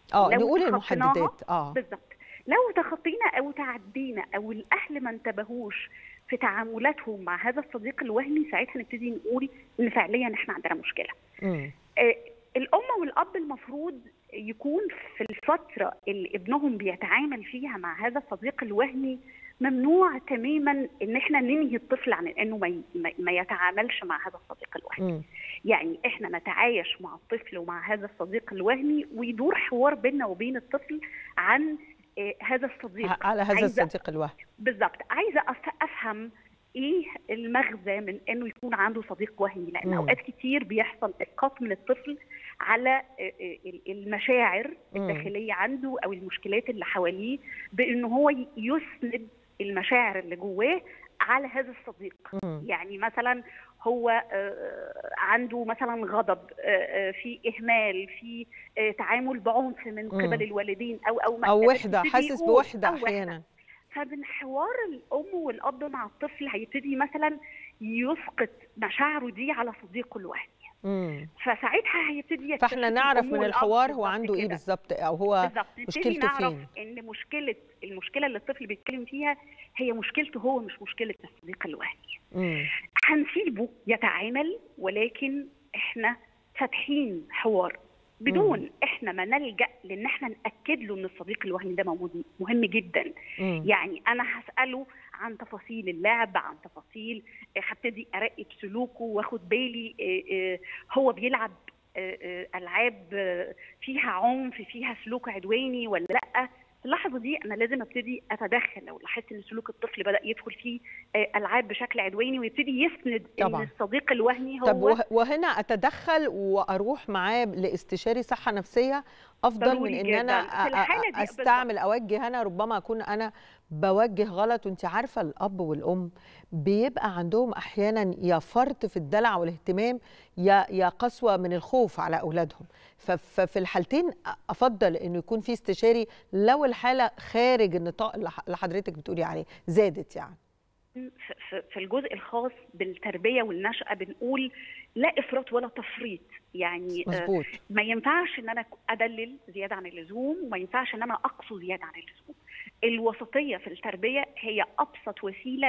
اه لو نقول تخطيناها المحددات اه بالظبط لو تخطينا او تعدينا او الاهل ما انتبهوش في تعاملاتهم مع هذا الصديق الوهمي ساعتها نبتدي نقول ان فعليا احنا عندنا مشكله مم. آه، الام والاب المفروض يكون في الفتره اللي ابنهم بيتعامل فيها مع هذا الصديق الوهمي ممنوع تماما ان احنا ننهي الطفل عن انه ما ي- ما- ما يتعاملش مع هذا الصديق الوهمي مم. يعني احنا نتعايش مع الطفل ومع هذا الصديق الوهمي ويدور حوار بيننا وبين الطفل عن آه، هذا الصديق على هذا عايزة- الصديق الوهمي بالظبط عايزه أف- افهم ايه المغزى من انه يكون عنده صديق وهمي لان مم. اوقات كتير بيحصل اسقاط من الطفل على آه، آه، المشاعر مم. الداخليه عنده او المشكلات اللي حواليه بانه هو ي- يسند المشاعر اللي جواه على هذا الصديق مم. يعني مثلا هو آه، عنده مثلا غضب آه، آه، في اهمال في آه، تعامل بعنف من مم. قبل الوالدين او او ما او إلى ذلك، وحده يبتدي حاسس يقول- بوحده أو وحدة. احيانا فمن حوار الام والاب مع الطفل هيبتدي مثلا يسقط مشاعره دي على صديقه الوهمي مم. فساعتها هيبتدي فاحنا يكتشف نعرف الأم من والأب الحوار هو بالظبط عنده ايه كده. بالظبط او هو بالظبط نبتدي مشكلته نعرف فين؟ ان مشكله المشكله اللي الطفل بيتكلم فيها هي مشكلته هو مش مشكله الصديق الوهمي مم. هنسيبه يتعامل ولكن احنا فاتحين حوار بدون مم. احنا ما نلجا لان احنا ناكد له ان الصديق الوهمي ده موجود مهم جدا مم. يعني انا هساله عن تفاصيل اللعب عن تفاصيل آه، هبتدي اراقب سلوكه واخد بالي آه، آه، هو بيلعب آه، آه، العاب آه، فيها عنف فيها سلوك عدواني ولا لا في اللحظه دي انا لازم ابتدي اتدخل لو لاحظت ان سلوك الطفل بدا يدخل فيه آه، العاب بشكل عدواني ويبتدي يسند طبعاً. ان الصديق الوهمي هو طب وه- وهنا اتدخل واروح معاه لاستشاري صحه نفسيه افضل من ضروري ان جداً. انا في أ- الحالة أ- دي استعمل اوجه انا ربما اكون انا بوجه غلط وانت عارفه الاب والام بيبقى عندهم احيانا يا فرط في الدلع والاهتمام يا يا قسوه من الخوف على اولادهم ف- ففي الحالتين افضل انه يكون في استشاري لو الحاله خارج النطاق اللي ح- اللي حضرتك بتقولي عليه زادت يعني في- في- في الجزء الخاص بالتربيه والنشأه بنقول لا افراط ولا تفريط يعني آه، مظبوط ما ينفعش ان انا ادلل زياده عن اللزوم وما ينفعش ان انا اقصو زياده عن اللزوم الوسطيه في التربيه هي ابسط وسيله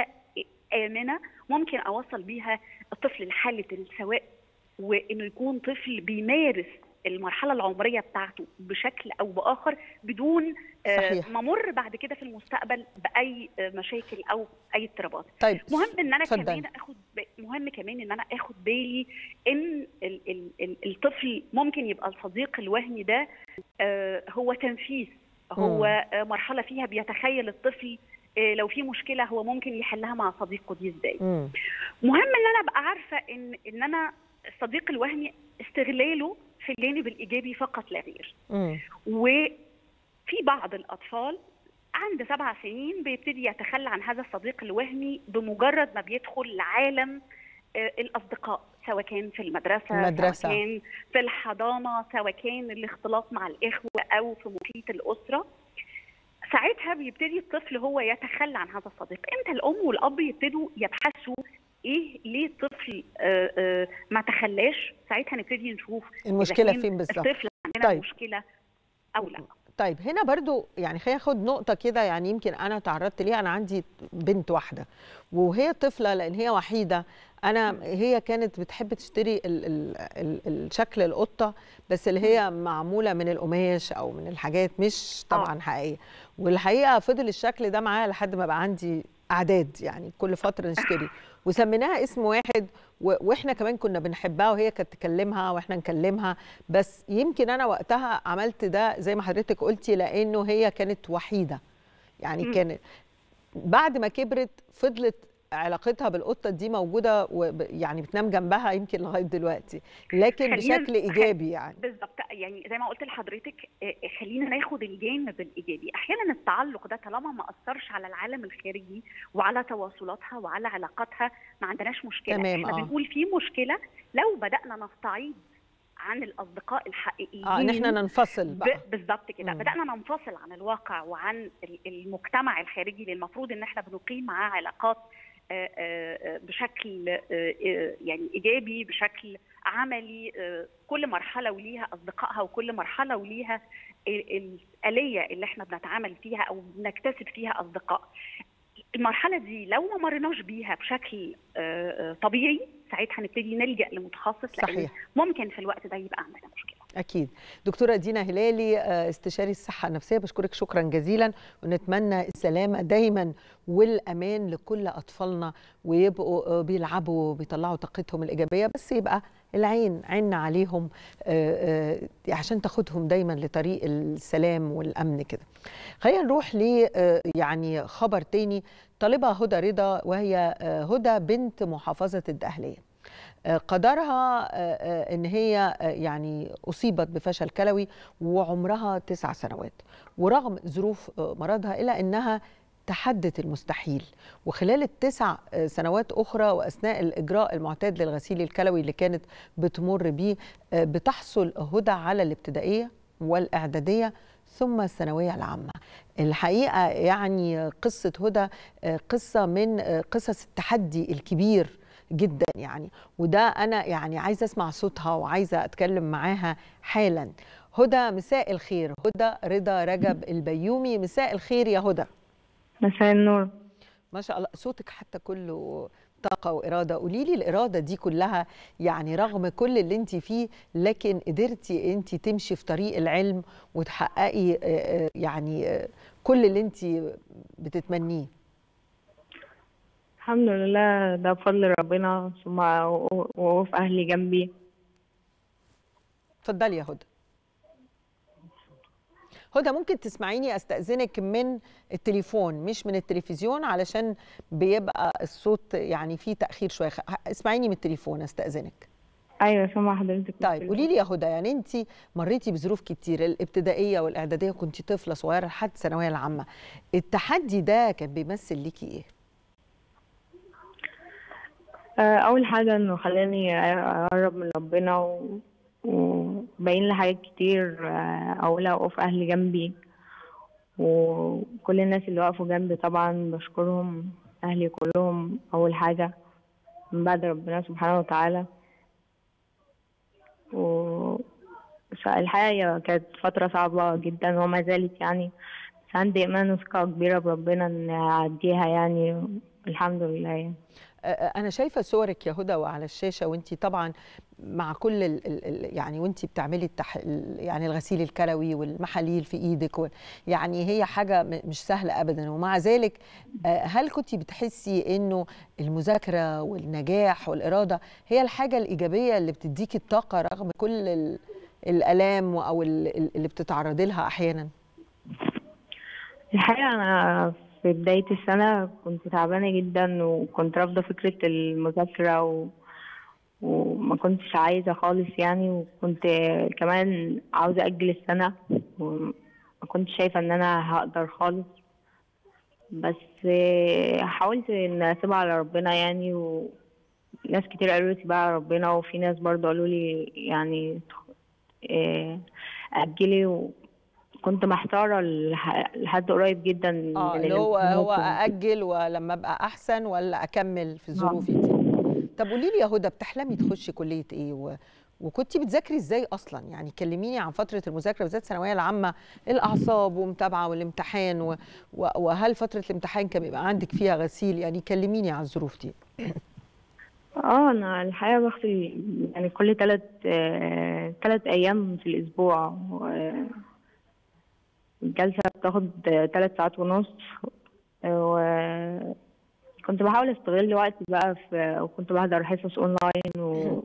امنه ممكن اوصل بيها الطفل لحاله السواء وانه يكون طفل بيمارس المرحله العمريه بتاعته بشكل او باخر بدون آه، صحيح. ما مر بعد كده في المستقبل باي آه، مشاكل او اي اضطرابات طيب مهم ان انا اتفضلي. كمان اخد ب... مهم كمان ان انا اخد بالي ان ال... ال... ال... الطفل ممكن يبقى الصديق الوهمي ده آه هو تنفيذ هو آه مرحله فيها بيتخيل الطفل آه لو في مشكله هو ممكن يحلها مع صديقه دي ازاي مم. مهم ان انا ابقى عارفه ان ان انا الصديق الوهمي استغلاله في الجانب الايجابي فقط لا غير مم. وفي بعض الأطفال عند سبع سنين بيبتدي يتخلى عن هذا الصديق الوهمي بمجرد ما بيدخل لعالم آه، الأصدقاء سواء كان في المدرسة, المدرسة. سواء كان في الحضانة سواء كان الاختلاط مع الإخوة أو في محيط الأسرة ساعتها بيبتدي الطفل هو يتخلى عن هذا الصديق امتى الام والاب يبتدوا يبحثوا ايه ليه الطفل آه، آه، ما تخلاش ساعتها نبتدي نشوف إذا المشكله كان فين بالظبط الطفل عندنا طيب. طيب. مشكله او لا طيب هنا برضو يعني خلينا ناخد نقطة كده يعني يمكن أنا تعرضت ليها أنا عندي بنت واحدة وهي طفلة لأن هي وحيدة أنا هي كانت بتحب تشتري ال ال ال الشكل القطة بس اللي هي معمولة من القماش أو من الحاجات مش طبعا حقيقية والحقيقة فضل الشكل ده معايا لحد ما بقى عندي أعداد يعني كل فترة نشتري وسميناها اسم واحد و- واحنا كمان كنا بنحبها وهي كانت تكلمها واحنا نكلمها بس يمكن انا وقتها عملت ده زي ما حضرتك قلتي لانه هي كانت وحيده يعني مم. كانت بعد ما كبرت فضلت علاقتها بالقطه دي موجوده وب- يعني بتنام جنبها يمكن لغايه دلوقتي لكن خلينا- بشكل ايجابي يعني بالظبط يعني زي ما قلت لحضرتك آه، خلينا ناخد الجانب الايجابي احيانا التعلق ده طالما ما اثرش على العالم الخارجي وعلى تواصلاتها وعلى علاقاتها ما عندناش مشكله تمام، احنا آه. بنقول في مشكله لو بدانا نستعيد عن الاصدقاء الحقيقيين اه ان احنا ننفصل بقى ب- بالظبط كده مم. بدانا ننفصل عن الواقع وعن ال- المجتمع الخارجي اللي المفروض ان احنا بنقيم معاه علاقات آه، آه، آه، بشكل آه، آه، يعني ايجابي بشكل عملي آه، كل مرحله وليها اصدقائها وكل مرحله وليها الآلية اللي احنا بنتعامل فيها أو بنكتسب فيها أصدقاء المرحلة دي لو ما مرناش بيها بشكل طبيعي ساعتها هنبتدي نلجأ لمتخصص صحيح. ممكن في الوقت ده يبقى عندنا مشكلة أكيد دكتورة دينا هلالي استشاري الصحة النفسية بشكرك شكرا جزيلا ونتمنى السلامة دايما والأمان لكل أطفالنا ويبقوا بيلعبوا وبيطلعوا طاقتهم الإيجابية بس يبقى العين عنا عليهم عشان تاخدهم دايما لطريق السلام والأمن كده خلينا نروح ل يعني خبر تاني طالبة هدى رضا وهي هدى بنت محافظة الدقهلية قدرها ان هي يعني اصيبت بفشل كلوي وعمرها تسع سنوات ورغم ظروف مرضها الا انها تحدت المستحيل وخلال التسع سنوات اخرى واثناء الاجراء المعتاد للغسيل الكلوي اللي كانت بتمر بيه بتحصل هدى على الابتدائيه والاعداديه ثم الثانويه العامه الحقيقه يعني قصه هدى قصه من قصص التحدي الكبير جدا يعني وده انا يعني عايزه اسمع صوتها وعايزه اتكلم معاها حالا هدى مساء الخير هدى رضا رجب البيومي مساء الخير يا هدى مساء النور ما شاء الله صوتك حتى كله طاقة وإرادة قولي لي الإرادة دي كلها يعني رغم كل اللي انت فيه لكن قدرتي انت تمشي في طريق العلم وتحققي يعني كل اللي انت بتتمنيه الحمد لله ده بفضل ربنا ثم وقوف أهلي جنبي اتفضلي يا هدى هدى ممكن تسمعيني استاذنك من التليفون مش من التلفزيون علشان بيبقى الصوت يعني فيه تاخير شويه اسمعيني من التليفون استاذنك ايوه سامعه حضرتك طيب قولي لي يا هدى يعني انت مريتي بظروف كتير الابتدائيه والاعداديه كنت طفله صغيره لحد الثانويه العامه التحدي ده كان بيمثل ليكي ايه اول حاجه انه خلاني اقرب من ربنا و... وبين لي حاجات كتير اقولها وقف اهلي جنبي وكل الناس اللي وقفوا جنبي طبعا بشكرهم اهلي كلهم اول حاجه من بعد ربنا سبحانه وتعالى و الحقيقة كانت فترة صعبة جدا وما زالت يعني بس عندي إيمان وثقة كبيرة بربنا إن أعديها يعني الحمد لله يعني. انا شايفه صورك يا هدى وعلى الشاشه وانت طبعا مع كل ال ال يعني وانت بتعملي التح يعني الغسيل الكلوي والمحاليل في ايدك و يعني هي حاجه مش سهله ابدا ومع ذلك هل كنت بتحسي انه المذاكره والنجاح والاراده هي الحاجه الايجابيه اللي بتديكي الطاقه رغم كل الالام او اللي بتتعرضي لها احيانا الحقيقه انا في بداية السنة كنت تعبانة جدا وكنت رافضة فكرة المذاكرة و... وما كنتش عايزة خالص يعني وكنت كمان عاوزة أجل السنة وما كنتش شايفة إن أنا هقدر خالص بس حاولت إن أسيبها على ربنا يعني وناس كتير قالوا لي سيبها على ربنا وفي ناس برضه قالوا لي يعني أجلي و... كنت محتاره لحد قريب جدا اه اللي هو هو ااجل ولما ابقى احسن ولا اكمل في ظروفي دي طب قولي لي يا هدى بتحلمي تخشي كليه ايه و... وكنتي بتذاكري ازاي اصلا يعني كلميني عن فتره المذاكره بالذات الثانويه العامه الاعصاب ومتابعه والامتحان و... و... وهل فتره الامتحان كان بيبقى عندك فيها غسيل يعني كلميني عن الظروف دي اه انا الحقيقه بغسل يعني كل ثلاث ثلاث ايام في الاسبوع و... الجلسة بتاخد ثلاث ساعات ونص وكنت بحاول استغل وقتي بقى في وكنت بحضر حصص اونلاين و...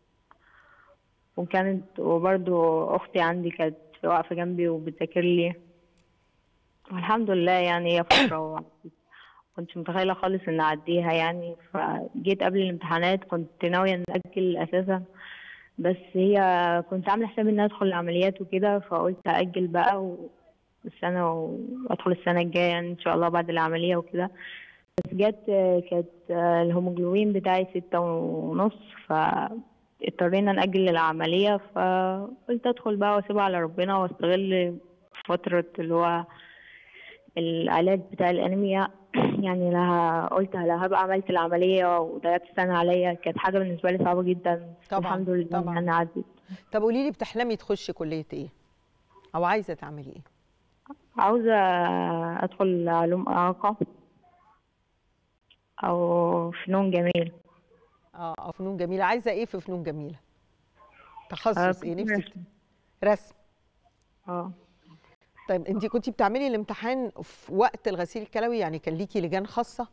وكانت وبرضو اختي عندي كانت واقفة جنبي وبتذاكر لي والحمد لله يعني هي فترة كنتش متخيلة خالص ان اعديها يعني فجيت قبل الامتحانات كنت ناوية ان اجل اساسا بس هي كنت عاملة حسابي ان ادخل العمليات وكده فقلت اجل بقى و... السنة وأدخل السنة الجاية يعني إن شاء الله بعد العملية وكده بس جت كانت الهيموجلوبين بتاعي ستة ونص فاضطرينا نأجل العملية فقلت أدخل بقى وأسيبها على ربنا وأستغل فترة اللي هو العلاج بتاع الأنيميا يعني لها قلت لها هبقى عملت العملية وضيعت السنة عليا كانت حاجة بالنسبة لي صعبة جدا طبعا الحمد لله طبعا أنا عديت طب قولي لي بتحلمي تخشي كلية إيه؟ او عايزه تعملي ايه عاوزة أدخل علوم إعاقة أو فنون جميل اه أو فنون جميله عايزه ايه في فنون جميله تخصص ايه كنت نفسك رسم. رسم اه طيب انت كنتي بتعملي الامتحان في وقت الغسيل الكلوي يعني كان ليكي لجان خاصه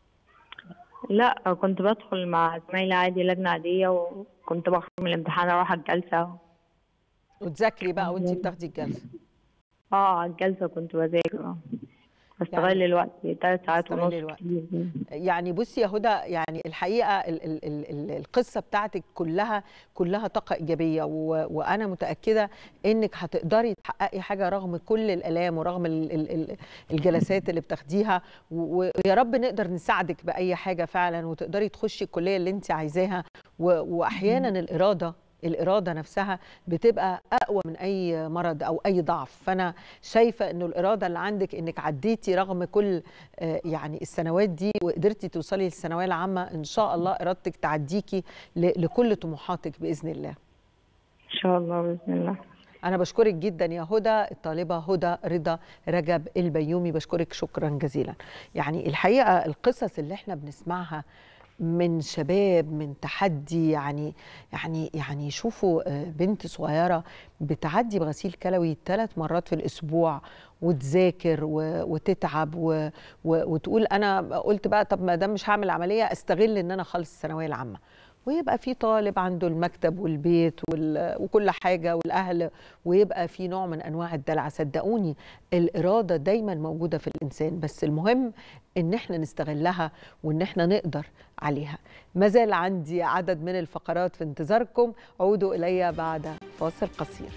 لا كنت بدخل مع زمايلي عادي لجنة عادية وكنت بخرج من الامتحان أروح على الجلسة وتذاكري بقى وانت بتاخدي الجلسه اه على الجلسة كنت بذاكر اه بستغل يعني الوقت تلات ساعات تستغلي ونص الوقت. كتير. يعني بصي يا هدى يعني الحقيقه ال ال ال ال القصه بتاعتك كلها كلها طاقه ايجابيه و وانا متاكده انك هتقدري تحققي حاجه رغم كل الالام ورغم ال ال ال الجلسات اللي بتاخديها و- ويا رب نقدر نساعدك باي حاجه فعلا وتقدري تخشي الكليه اللي انت عايزاها و- واحيانا الاراده الإرادة نفسها بتبقى أقوى من أي مرض أو أي ضعف فأنا شايفة أنه الإرادة اللي عندك أنك عديتي رغم كل آه، يعني السنوات دي وقدرتي توصلي للثانوية العامة إن شاء الله إرادتك تعديكي ل- لكل طموحاتك بإذن الله إن شاء الله بإذن الله أنا بشكرك جدا يا هدى الطالبة هدى رضا رجب البيومي بشكرك شكرا جزيلا يعني الحقيقة القصص اللي احنا بنسمعها من شباب من تحدي يعني يعني يعني شوفوا آه، بنت صغيرة بتعدي بغسيل كلوي ثلاث مرات في الأسبوع وتذاكر و- وتتعب و- و- وتقول أنا قلت بقى طب ما دام مش هعمل عملية أستغل إن أنا أخلص الثانوية العامة ويبقى في طالب عنده المكتب والبيت وال- وكل حاجة والأهل ويبقى في نوع من أنواع الدلع صدقوني الإرادة دايما موجودة في الإنسان بس المهم إن احنا نستغلها وإن احنا نقدر عليها ما زال عندي عدد من الفقرات في انتظاركم عودوا إلي بعد فاصل قصير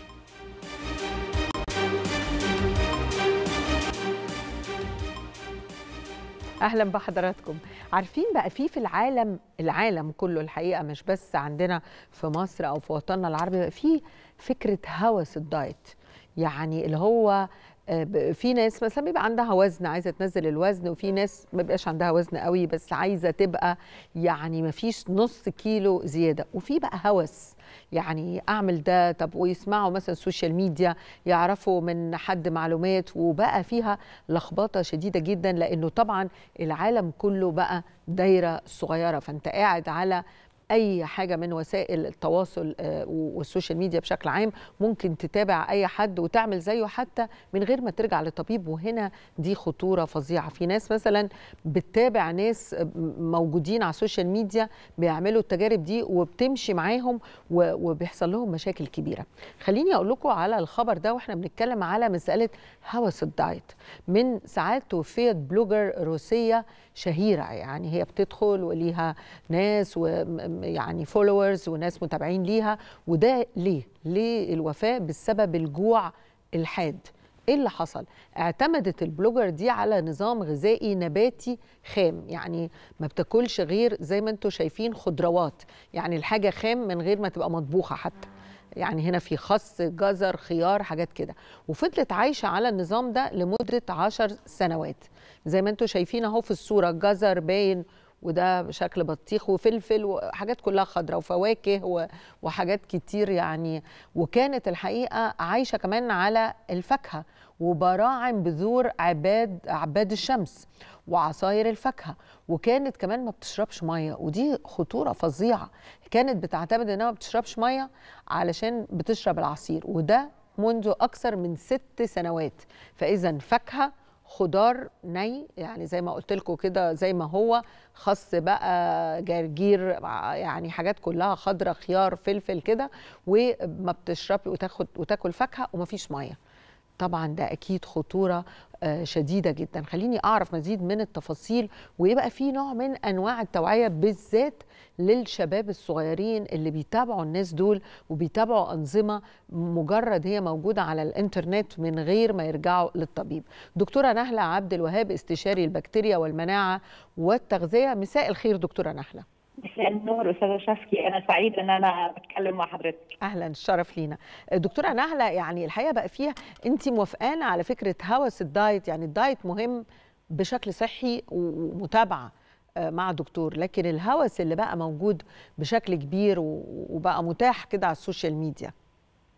اهلا بحضراتكم عارفين بقى في في العالم العالم كله الحقيقه مش بس عندنا في مصر او في وطننا العربي بقى في فكره هوس الدايت يعني اللي هو آه، ب- في ناس مثلا بيبقى عندها وزن عايزه تنزل الوزن وفي ناس ما بيبقاش عندها وزن قوي بس عايزه تبقى يعني ما فيش نص كيلو زياده وفي بقى هوس يعني اعمل ده طب ويسمعوا مثلا السوشيال ميديا يعرفوا من حد معلومات وبقى فيها لخبطه شديده جدا لانه طبعا العالم كله بقى دايره صغيره فانت قاعد على اي حاجه من وسائل التواصل آه، والسوشيال ميديا بشكل عام ممكن تتابع اي حد وتعمل زيه حتى من غير ما ترجع لطبيب وهنا دي خطوره فظيعه في ناس مثلا بتتابع ناس آه، موجودين على السوشيال ميديا بيعملوا التجارب دي وبتمشي معاهم و- وبيحصل لهم مشاكل كبيره خليني اقول لكم على الخبر ده واحنا بنتكلم على مساله هوس الدايت من ساعات توفيت بلوجر روسيه شهيره يعني هي بتدخل وليها ناس ويعني فولورز وناس متابعين ليها وده ليه؟ ليه الوفاه بسبب الجوع الحاد ايه اللي حصل اعتمدت البلوجر دي على نظام غذائي نباتي خام يعني ما بتاكلش غير زي ما انتم شايفين خضروات يعني الحاجه خام من غير ما تبقى مطبوخه حتى يعني هنا في خس جزر خيار حاجات كده وفضلت عايشه على النظام ده لمده عشر سنوات زي ما انتم شايفين اهو في الصوره جزر باين وده بشكل بطيخ وفلفل وحاجات كلها خضراء وفواكه و- وحاجات كتير يعني وكانت الحقيقه عايشه كمان على الفاكهه وبراعم بذور عباد عباد الشمس وعصاير الفاكهه وكانت كمان ما بتشربش ميه ودي خطوره فظيعه كانت بتعتمد انها ما بتشربش ميه علشان بتشرب العصير وده منذ اكثر من ست سنوات فاذا فاكهه خضار ني يعني زي ما قلت لكم كده زي ما هو خس بقى جرجير يعني حاجات كلها خضرة خيار فلفل كده وما بتشرب وتاخد وتاكل فاكهه ومفيش ميه طبعا ده اكيد خطوره آه، شديده جدا خليني اعرف مزيد من التفاصيل ويبقى في نوع من انواع التوعيه بالذات للشباب الصغيرين اللي بيتابعوا الناس دول وبيتابعوا انظمه مجرد هي موجوده على الانترنت من غير ما يرجعوا للطبيب دكتوره نهله عبد الوهاب استشاري البكتيريا والمناعه والتغذيه مساء الخير دكتوره نهله مساء النور استاذه شفكي انا سعيده ان انا بتكلم مع حضرتك اهلا الشرف لينا دكتوره نهله يعني الحقيقه بقى فيها انت موافقانا على فكره هوس الدايت يعني الدايت مهم بشكل صحي ومتابعه آه، مع دكتور لكن الهوس اللي بقى موجود بشكل كبير و- وبقى متاح كده على السوشيال ميديا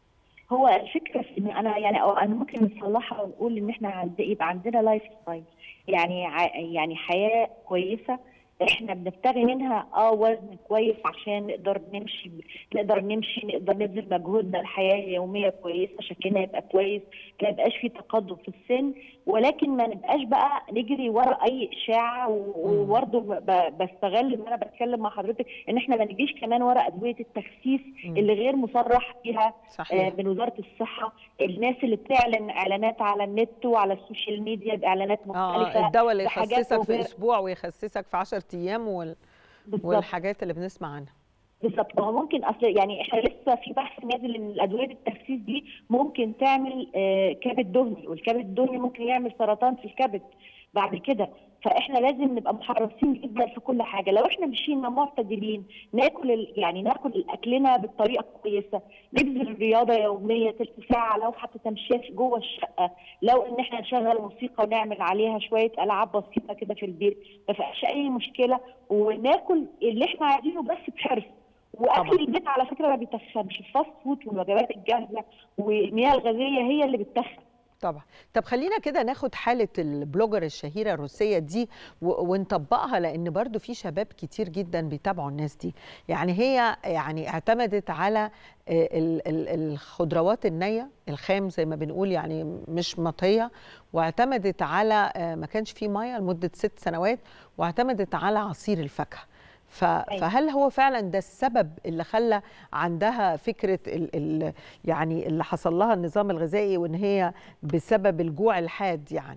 هو الفكره في ان انا يعني أو انا ممكن نصلحها ونقول ان احنا عند يبقى عندنا لايف ستايل يعني ع- يعني حياه كويسه احنا بنبتغي منها اه وزن كويس عشان نقدر نمشي نقدر نمشي نقدر نبذل مجهودنا الحياه اليوميه كويسه شكلنا يبقى كويس ما يبقاش في تقدم في السن ولكن ما نبقاش بقى نجري ورا اي اشاعه و- وبرضه ب- بستغل ان انا بتكلم مع حضرتك ان احنا ما نجيش كمان ورا ادويه التخسيس مم. اللي غير مصرح فيها آه، صحيح من وزاره الصحه الناس اللي بتعلن اعلانات على النت وعلى السوشيال ميديا باعلانات اه مختلفه الدواء اللي بحاجات يخسسك في وغير- اسبوع ويخسسك في 10 ايام وال... بالظبط والحاجات اللي بنسمع عنها بالظبط هو ممكن اصل يعني احنا لسه في بحث نازل ان الادويه التخسيس دي ممكن تعمل آه، كبد دهني والكبد الدهني ممكن يعمل سرطان في الكبد بعد كده فاحنا لازم نبقى محرصين جدا في كل حاجه لو احنا مشينا معتدلين ناكل ال- يعني ناكل اكلنا بالطريقه الكويسه نبذل رياضه يوميه تلت ساعه لو حتى تمشيه في جوه الشقه لو ان احنا نشغل موسيقى ونعمل عليها شويه العاب بسيطه كده في البيت ما فيهاش اي مشكله وناكل اللي احنا عايزينه بس بحرص طبعا. واكل البيت على فكره ما بيتخنش الفاست فود والوجبات الجاهزه والمياه الغازيه هي اللي بتتخن طبعا طب خلينا كده ناخد حالة البلوجر الشهيرة الروسية دي و- ونطبقها لأن برضو في شباب كتير جدا بيتابعوا الناس دي يعني هي يعني اعتمدت على آه، ال- ال- الخضروات النية الخام زي ما بنقول يعني مش مطهية واعتمدت على آه، ما كانش فيه مية لمدة ست سنوات واعتمدت على عصير الفاكهة ف- فهل هو فعلا ده السبب اللي خلى عندها فكره ال ال يعني اللي حصل لها النظام الغذائي وان هي بسبب الجوع الحاد يعني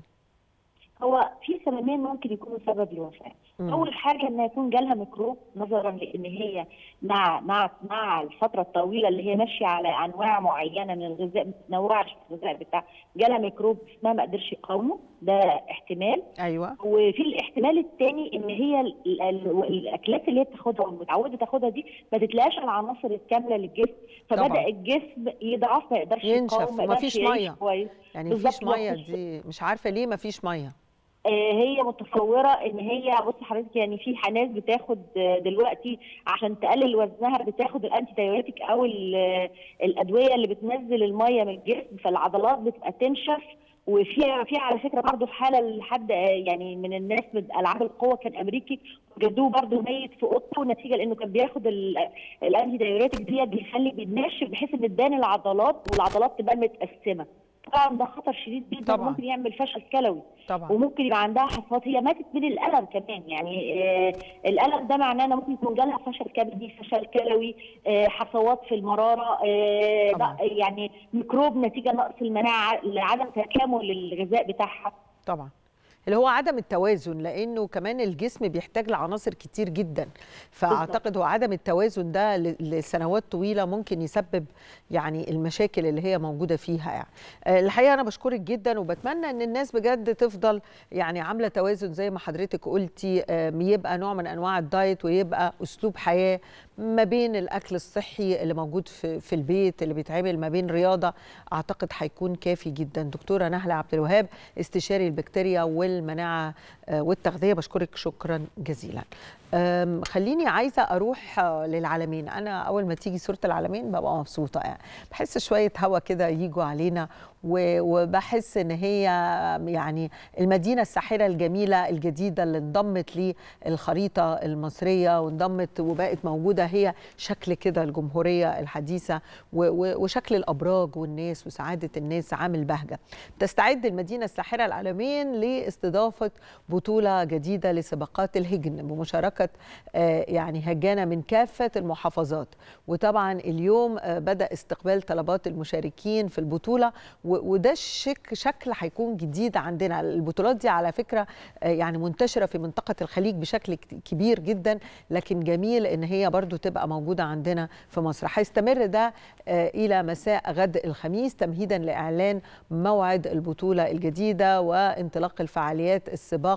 هو في سببين ممكن يكونوا سبب للوفاه مم. اول حاجه ان يكون جالها ميكروب نظرا لان هي مع مع مع الفتره الطويله اللي هي ماشيه على انواع معينه من الغذاء ما بتتنوعش في الغذاء بتاع جالها ميكروب اسمها ما قدرش يقاومه ده احتمال ايوه وفي الاحتمال الثاني ان هي ال- ال- ال- الاكلات اللي هي بتاخدها والمتعوده تاخدها دي ما تتلاقاش العناصر الكامله للجسم فبدا طبعاً. الجسم يضعف ما يقدرش ينشف يقاوم ما ومفيش يقدرش يعيش مية. كويس يعني بالظبط، مفيش ميه مفيش- دي مش عارفه ليه مفيش ميه آه، هي متصوره ان هي بص حضرتك يعني في ناس بتاخد آه، دلوقتي عشان تقلل وزنها بتاخد الانتي دايوريتك او ال- آه، الادويه اللي بتنزل الميه من الجسم فالعضلات بتبقى تنشف وفي في على فكره برضه حاله لحد آه، يعني من الناس من العاب القوه كان امريكي وجدوه برضه ميت في اوضته نتيجه لانه كان بياخد ال- الانتي دايوريتك ديت بيخلي بينشف بحيث ان تبان العضلات والعضلات تبان متقسمه طبعا ده خطر شديد جدا طبعاً. ممكن يعمل فشل كلوي طبعا وممكن يبقى عندها حصوات هي ماتت من الالم كمان يعني آه الالم ده معناه انه ممكن يكون جالها فشل كبدي فشل كلوي آه حصوات في المراره آه طبعاً. لا- يعني ميكروب نتيجه نقص المناعه لعدم تكامل الغذاء بتاعها طبعا اللي هو عدم التوازن لانه كمان الجسم بيحتاج لعناصر كتير جدا فاعتقد هو عدم التوازن ده ل- لسنوات طويله ممكن يسبب يعني المشاكل اللي هي موجوده فيها يعني آه، الحقيقه انا بشكرك جدا وبتمنى ان الناس بجد تفضل يعني عامله توازن زي ما حضرتك قلتي آه، يبقى نوع من انواع الدايت ويبقى اسلوب حياه ما بين الاكل الصحي اللي موجود في في البيت اللي بيتعمل ما بين رياضه اعتقد هيكون كافي جدا دكتوره نهله عبد الوهاب استشاري البكتيريا والمناعه آه، والتغذيه بشكرك شكرا جزيلا أم، خليني عايزه اروح آه، للعالمين انا اول ما تيجي صوره العالمين ببقى مبسوطه يعني بحس شويه هوا كده يجوا علينا و- وبحس ان هي يعني المدينه الساحره الجميله الجديده اللي انضمت للخريطه المصريه وانضمت وبقت موجوده هي شكل كده الجمهوريه الحديثه و- و- وشكل الابراج والناس وسعاده الناس عامل بهجه تستعد المدينه الساحره العالمين لاستضافه بطوله جديده لسباقات الهجن بمشاركه آه، يعني هجانه من كافه المحافظات وطبعا اليوم آه، بدا استقبال طلبات المشاركين في البطوله و- وده الشك شكل هيكون جديد عندنا البطولات دي على فكره آه، يعني منتشره في منطقه الخليج بشكل كت- كبير جدا لكن جميل ان هي برضو تبقى موجوده عندنا في مصر هيستمر ده آه، الى مساء غد الخميس تمهيدا لاعلان موعد البطوله الجديده وانطلاق الفعاليات السباق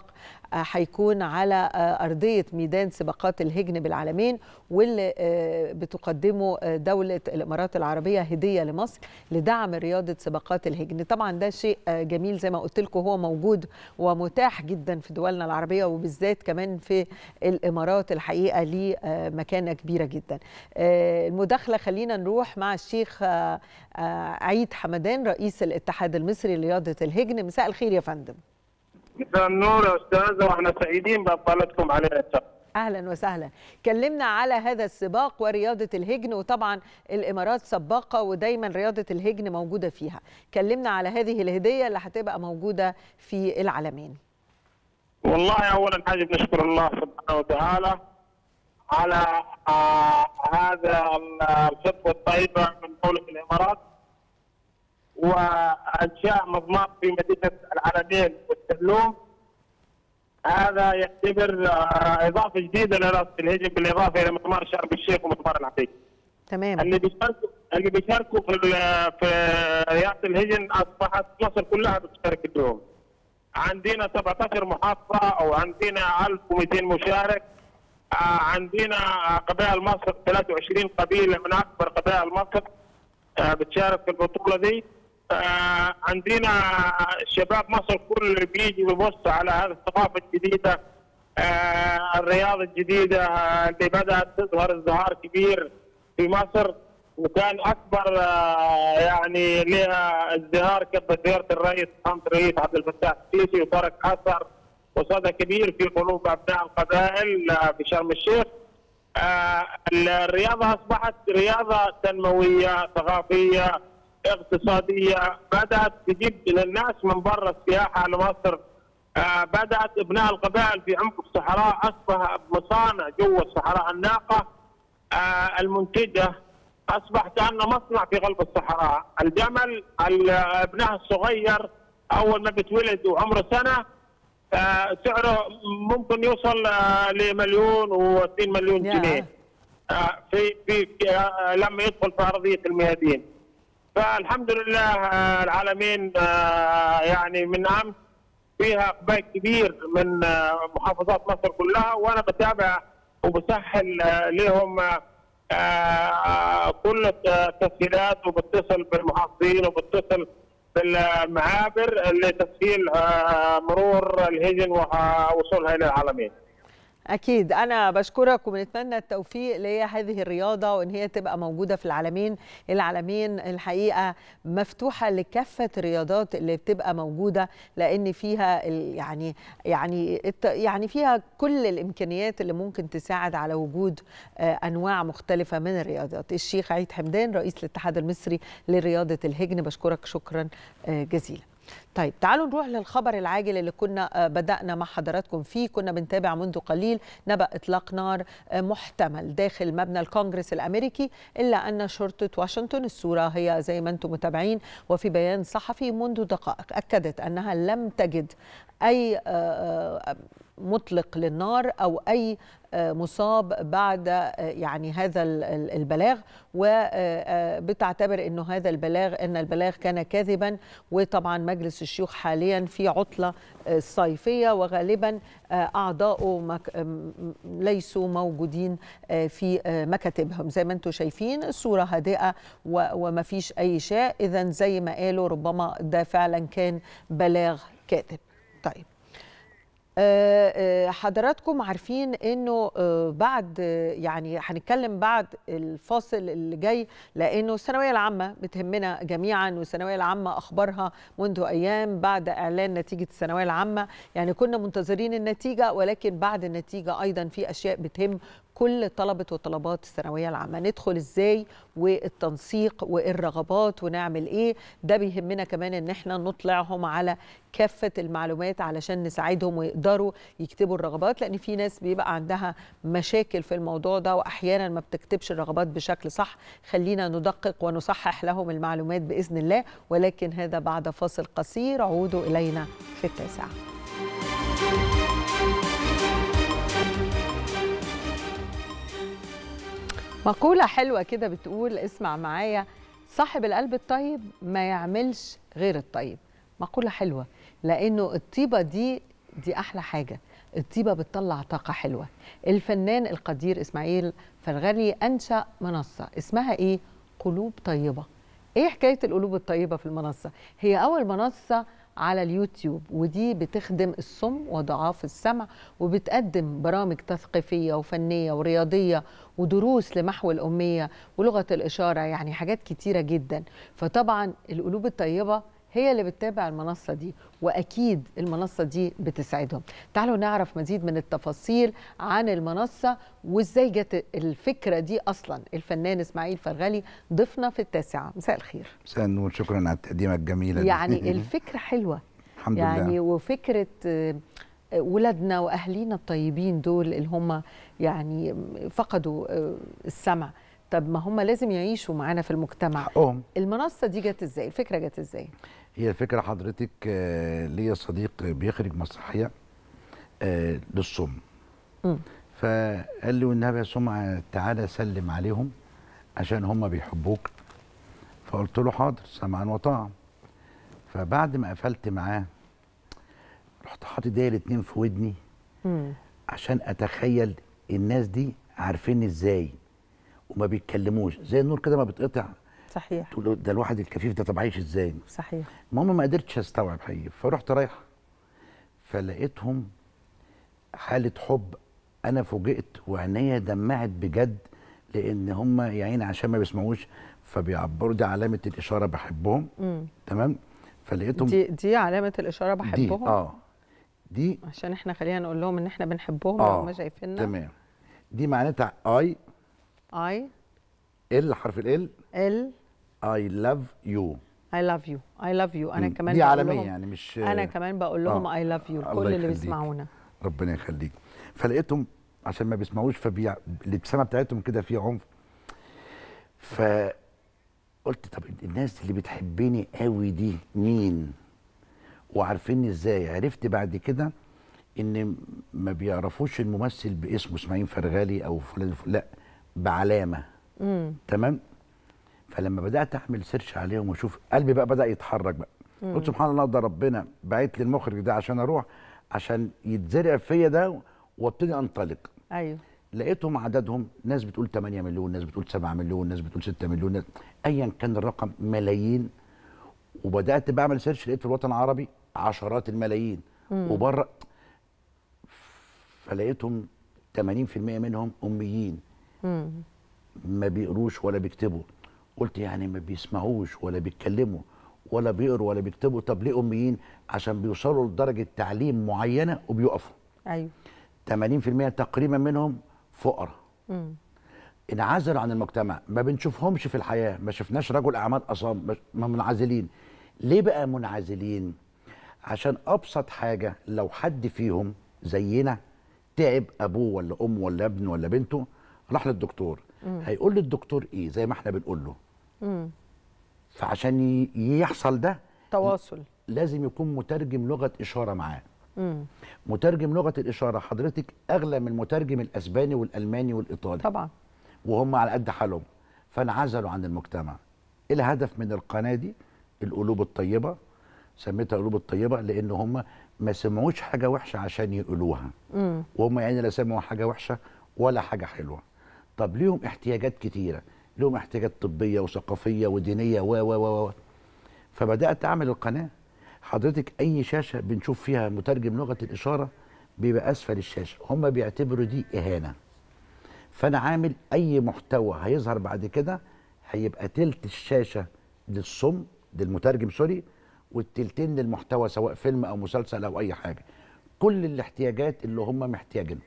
آه، هيكون على آه، ارضيه ميدان سباقات الهجن بالعالمين واللي آه، بتقدمه آه، دوله الامارات العربيه هديه لمصر لدعم رياضه سباقات الهجن طبعا ده شيء آه، جميل زي ما قلت لكم هو موجود ومتاح جدا في دولنا العربيه وبالذات كمان في الامارات الحقيقه ليه آه، مكانه كبيره جدا آه، المداخله خلينا نروح مع الشيخ آه، آه، عيد حمدان رئيس الاتحاد المصري لرياضه الهجن مساء الخير يا فندم مساء النور يا استاذه واحنا سعيدين باطلتكم علينا الشرف. اهلا وسهلا كلمنا على هذا السباق ورياضه الهجن وطبعا الامارات سباقه ودايما رياضه الهجن موجوده فيها كلمنا على هذه الهديه اللي هتبقى موجوده في العالمين والله اولا حاجه بنشكر الله سبحانه وتعالى على آه هذا الخطوه الطيبه من دوله الامارات وانشاء مضمار في مدينه العالمين والسلوم هذا يعتبر آه اضافه جديده لرياضه الهجن بالاضافه الى مضمار شرم الشيخ ومضمار العقيق. تمام اللي بيشاركوا اللي بيشاركوا في ال- في رياضه الهجن اصبحت مصر كلها بتشارك اليوم. عندنا 17 محافظه او عندنا 1200 مشارك آه، عندنا قبائل مصر 23 قبيله من اكبر قبائل مصر آه، بتشارك في البطوله دي آه، عندنا شباب مصر كل بيجي بيبص على هذه الثقافه الجديده آه، الرياضه الجديده آه، اللي بدات تظهر ازدهار كبير في مصر وكان اكبر آه، يعني لها ازدهار كانت زياره الرئيس فخامه الرئيس عبد الفتاح السيسي وترك اثر وصدى كبير في قلوب ابناء القبائل آه، في شرم الشيخ آه، الرياضه اصبحت رياضه تنمويه ثقافيه اقتصاديه بدات تجيب للناس من برا السياحه لمصر آه، بدات ابناء القبائل في عمق الصحراء اصبح مصانع جوا الصحراء الناقه آه، المنتجه اصبح كانه مصنع في قلب الصحراء الجمل ال- ابنها الصغير اول ما بيتولد وعمره سنه آه، سعره ممكن يوصل آه، لمليون و2 مليون يا. جنيه آه، في في في- آه، لما يدخل في ارضيه الميادين فالحمد لله آه، العالمين آه، يعني من امس فيها اقبال كبير من آه، محافظات مصر كلها وانا بتابع وبسهل آه، لهم آه، آه، كل التسهيلات وبتصل بالمحافظين وبتصل بالمعابر لتسهيل آه، مرور الهجن ووصولها الى العالمين. اكيد انا بشكرك وبنتمنى التوفيق لهي هذه الرياضه وان هي تبقى موجوده في العالمين العالمين الحقيقه مفتوحه لكافه الرياضات اللي بتبقى موجوده لان فيها ال- يعني يعني الت- يعني فيها كل الامكانيات اللي ممكن تساعد على وجود آه، انواع مختلفه من الرياضات الشيخ عيد حمدان رئيس الاتحاد المصري لرياضه الهجن بشكرك شكرا آه، جزيلا طيب تعالوا نروح للخبر العاجل اللي كنا آه، بدأنا مع حضراتكم فيه كنا بنتابع منذ قليل نبأ إطلاق نار آه، محتمل داخل مبنى الكونغرس الأمريكي إلا أن شرطة واشنطن الصورة هي زي ما أنتم متابعين وفي بيان صحفي منذ دقائق أكدت أنها لم تجد أي آه، آه، مطلق للنار أو أي آه، مصاب بعد آه، يعني هذا ال- ال- البلاغ وبتعتبر انه هذا البلاغ ان البلاغ كان كاذبا وطبعا مجلس الشيوخ حاليا في عطله آه، صيفيه وغالبا آه، اعضائه مك- م- ليسوا موجودين آه، في آه، مكاتبهم زي ما انتم شايفين الصوره هادئه و- وما فيش اي شيء اذا زي ما قالوا ربما ده فعلا كان بلاغ كاذب طيب آه، آه، حضراتكم عارفين انه آه، بعد آه، يعني هنتكلم بعد الفاصل اللي جاي لانه الثانويه العامه بتهمنا جميعا والثانويه العامه اخبارها منذ ايام بعد اعلان نتيجه الثانويه العامه يعني كنا منتظرين النتيجه ولكن بعد النتيجه ايضا في اشياء بتهم كل طلبة وطلبات الثانوية العامة ندخل ازاي والتنسيق والرغبات ونعمل ايه ده بيهمنا كمان ان احنا نطلعهم على كافة المعلومات علشان نساعدهم ويقدروا يكتبوا الرغبات لان في ناس بيبقى عندها مشاكل في الموضوع ده واحيانا ما بتكتبش الرغبات بشكل صح خلينا ندقق ونصحح لهم المعلومات باذن الله ولكن هذا بعد فاصل قصير عودوا الينا في التاسعه مقولة حلوة كده بتقول اسمع معايا صاحب القلب الطيب ما يعملش غير الطيب مقولة حلوة لأنه الطيبة دي دي أحلى حاجة الطيبه بتطلع طاقه حلوه الفنان القدير اسماعيل فرغلي انشا منصه اسمها ايه قلوب طيبه ايه حكايه القلوب الطيبه في المنصه هي اول منصه على اليوتيوب ودي بتخدم الصم وضعاف السمع وبتقدم برامج تثقيفيه وفنيه ورياضيه ودروس لمحو الاميه ولغه الاشاره يعني حاجات كتيره جدا فطبعا القلوب الطيبه هي اللي بتتابع المنصة دي وأكيد المنصة دي بتسعدهم تعالوا نعرف مزيد من التفاصيل عن المنصة وإزاي جت الفكرة دي أصلا الفنان إسماعيل فرغلي ضيفنا في التاسعة مساء الخير مساء النور شكرا على التقديمه الجميله دي. يعني الفكرة حلوة الحمد يعني لله وفكرة آه، آه، ولادنا وأهلينا الطيبين دول اللي هم يعني فقدوا آه، السمع طب ما هم لازم يعيشوا معانا في المجتمع حقهم المنصة دي جت ازاي الفكرة جت ازاي هي الفكره حضرتك آه، ليا صديق بيخرج مسرحيه آه، للصم مم. فقال لي والنبي يا سمعه تعالى سلم عليهم عشان هم بيحبوك فقلت له حاضر سمعا وطاعا فبعد ما قفلت معاه رحت حاطط ايديا الاتنين في ودني مم. عشان اتخيل الناس دي عارفين ازاي وما بيتكلموش زي النور كده ما بتقطع صحيح تقول له ده الواحد الكفيف ده طب عايش ازاي صحيح المهم ما قدرتش استوعب حقيقي فرحت رايح فلقيتهم حاله حب انا فوجئت وعينيا دمعت بجد لان هم يا عيني عشان ما بيسمعوش فبيعبروا دي علامه الاشاره بحبهم مم. تمام فلقيتهم دي دي علامة الإشارة دي بحبهم اه دي عشان احنا خلينا نقول لهم ان احنا بنحبهم اه هم شايفيننا تمام دي معناتها اي I ال حرف ال L اي لاف يو I love you I love you انا كمان دي بقول عالميه لهم يعني مش انا كمان بقول لهم آه. I love you الله كل اللي يخليك. بيسمعونا ربنا يخليك فلقيتهم عشان ما بيسمعوش فبيع الابتسامه بتاعتهم كده فيها عنف فقلت طب الناس اللي بتحبني قوي دي مين وعارفيني ازاي عرفت بعد كده ان ما بيعرفوش الممثل باسمه اسماعيل فرغالي او فلان الفل- لا بعلامه امم تمام فلما بدات اعمل سيرش عليهم واشوف قلبي بقى بدا يتحرك بقى قلت سبحان الله ده ربنا بعت لي المخرج ده عشان اروح عشان يتزرع فيا ده وابتدي انطلق ايوه لقيتهم عددهم ناس بتقول 8 مليون ناس بتقول 7 مليون ناس بتقول 6 مليون ناس ايا كان الرقم ملايين وبدات بعمل سيرش لقيت في الوطن العربي عشرات الملايين وبره فلقيتهم 80% منهم اميين امم ما بيقروش ولا بيكتبوا قلت يعني ما بيسمعوش ولا بيتكلموا ولا بيقروا ولا بيكتبوا طب ليه اميين عشان بيوصلوا لدرجه تعليم معينه وبيقفوا ايوه 80% تقريبا منهم فقراء امم انعزلوا عن المجتمع ما بنشوفهمش في الحياه ما شفناش رجل اعمال اصام ما- ما منعزلين ليه بقى منعزلين عشان ابسط حاجه لو حد فيهم زينا تعب ابوه ولا امه ولا ابنه ولا بنته راح للدكتور هيقول للدكتور ايه زي ما احنا بنقول له امم فعشان ي- يحصل ده تواصل لازم يكون مترجم لغه اشاره معاه امم مترجم لغه الاشاره حضرتك اغلى من المترجم الاسباني والالماني والايطالي طبعا وهم على قد حالهم فانعزلوا عن المجتمع الهدف من القناه دي القلوب الطيبه سميتها القلوب الطيبه لان هم ما سمعوش حاجه وحشه عشان يقولوها امم وهم يعني لا سمعوا حاجه وحشه ولا حاجه حلوه طب ليهم احتياجات كتيره ليهم احتياجات طبيه وثقافيه ودينيه و و و و فبدات اعمل القناه حضرتك اي شاشه بنشوف فيها مترجم لغه الاشاره بيبقى اسفل الشاشه هم بيعتبروا دي اهانه فانا عامل اي محتوى هيظهر بعد كده هيبقى تلت الشاشه للصم للمترجم سوري والتلتين للمحتوى سواء فيلم او مسلسل او اي حاجه كل الاحتياجات اللي هم محتاجينها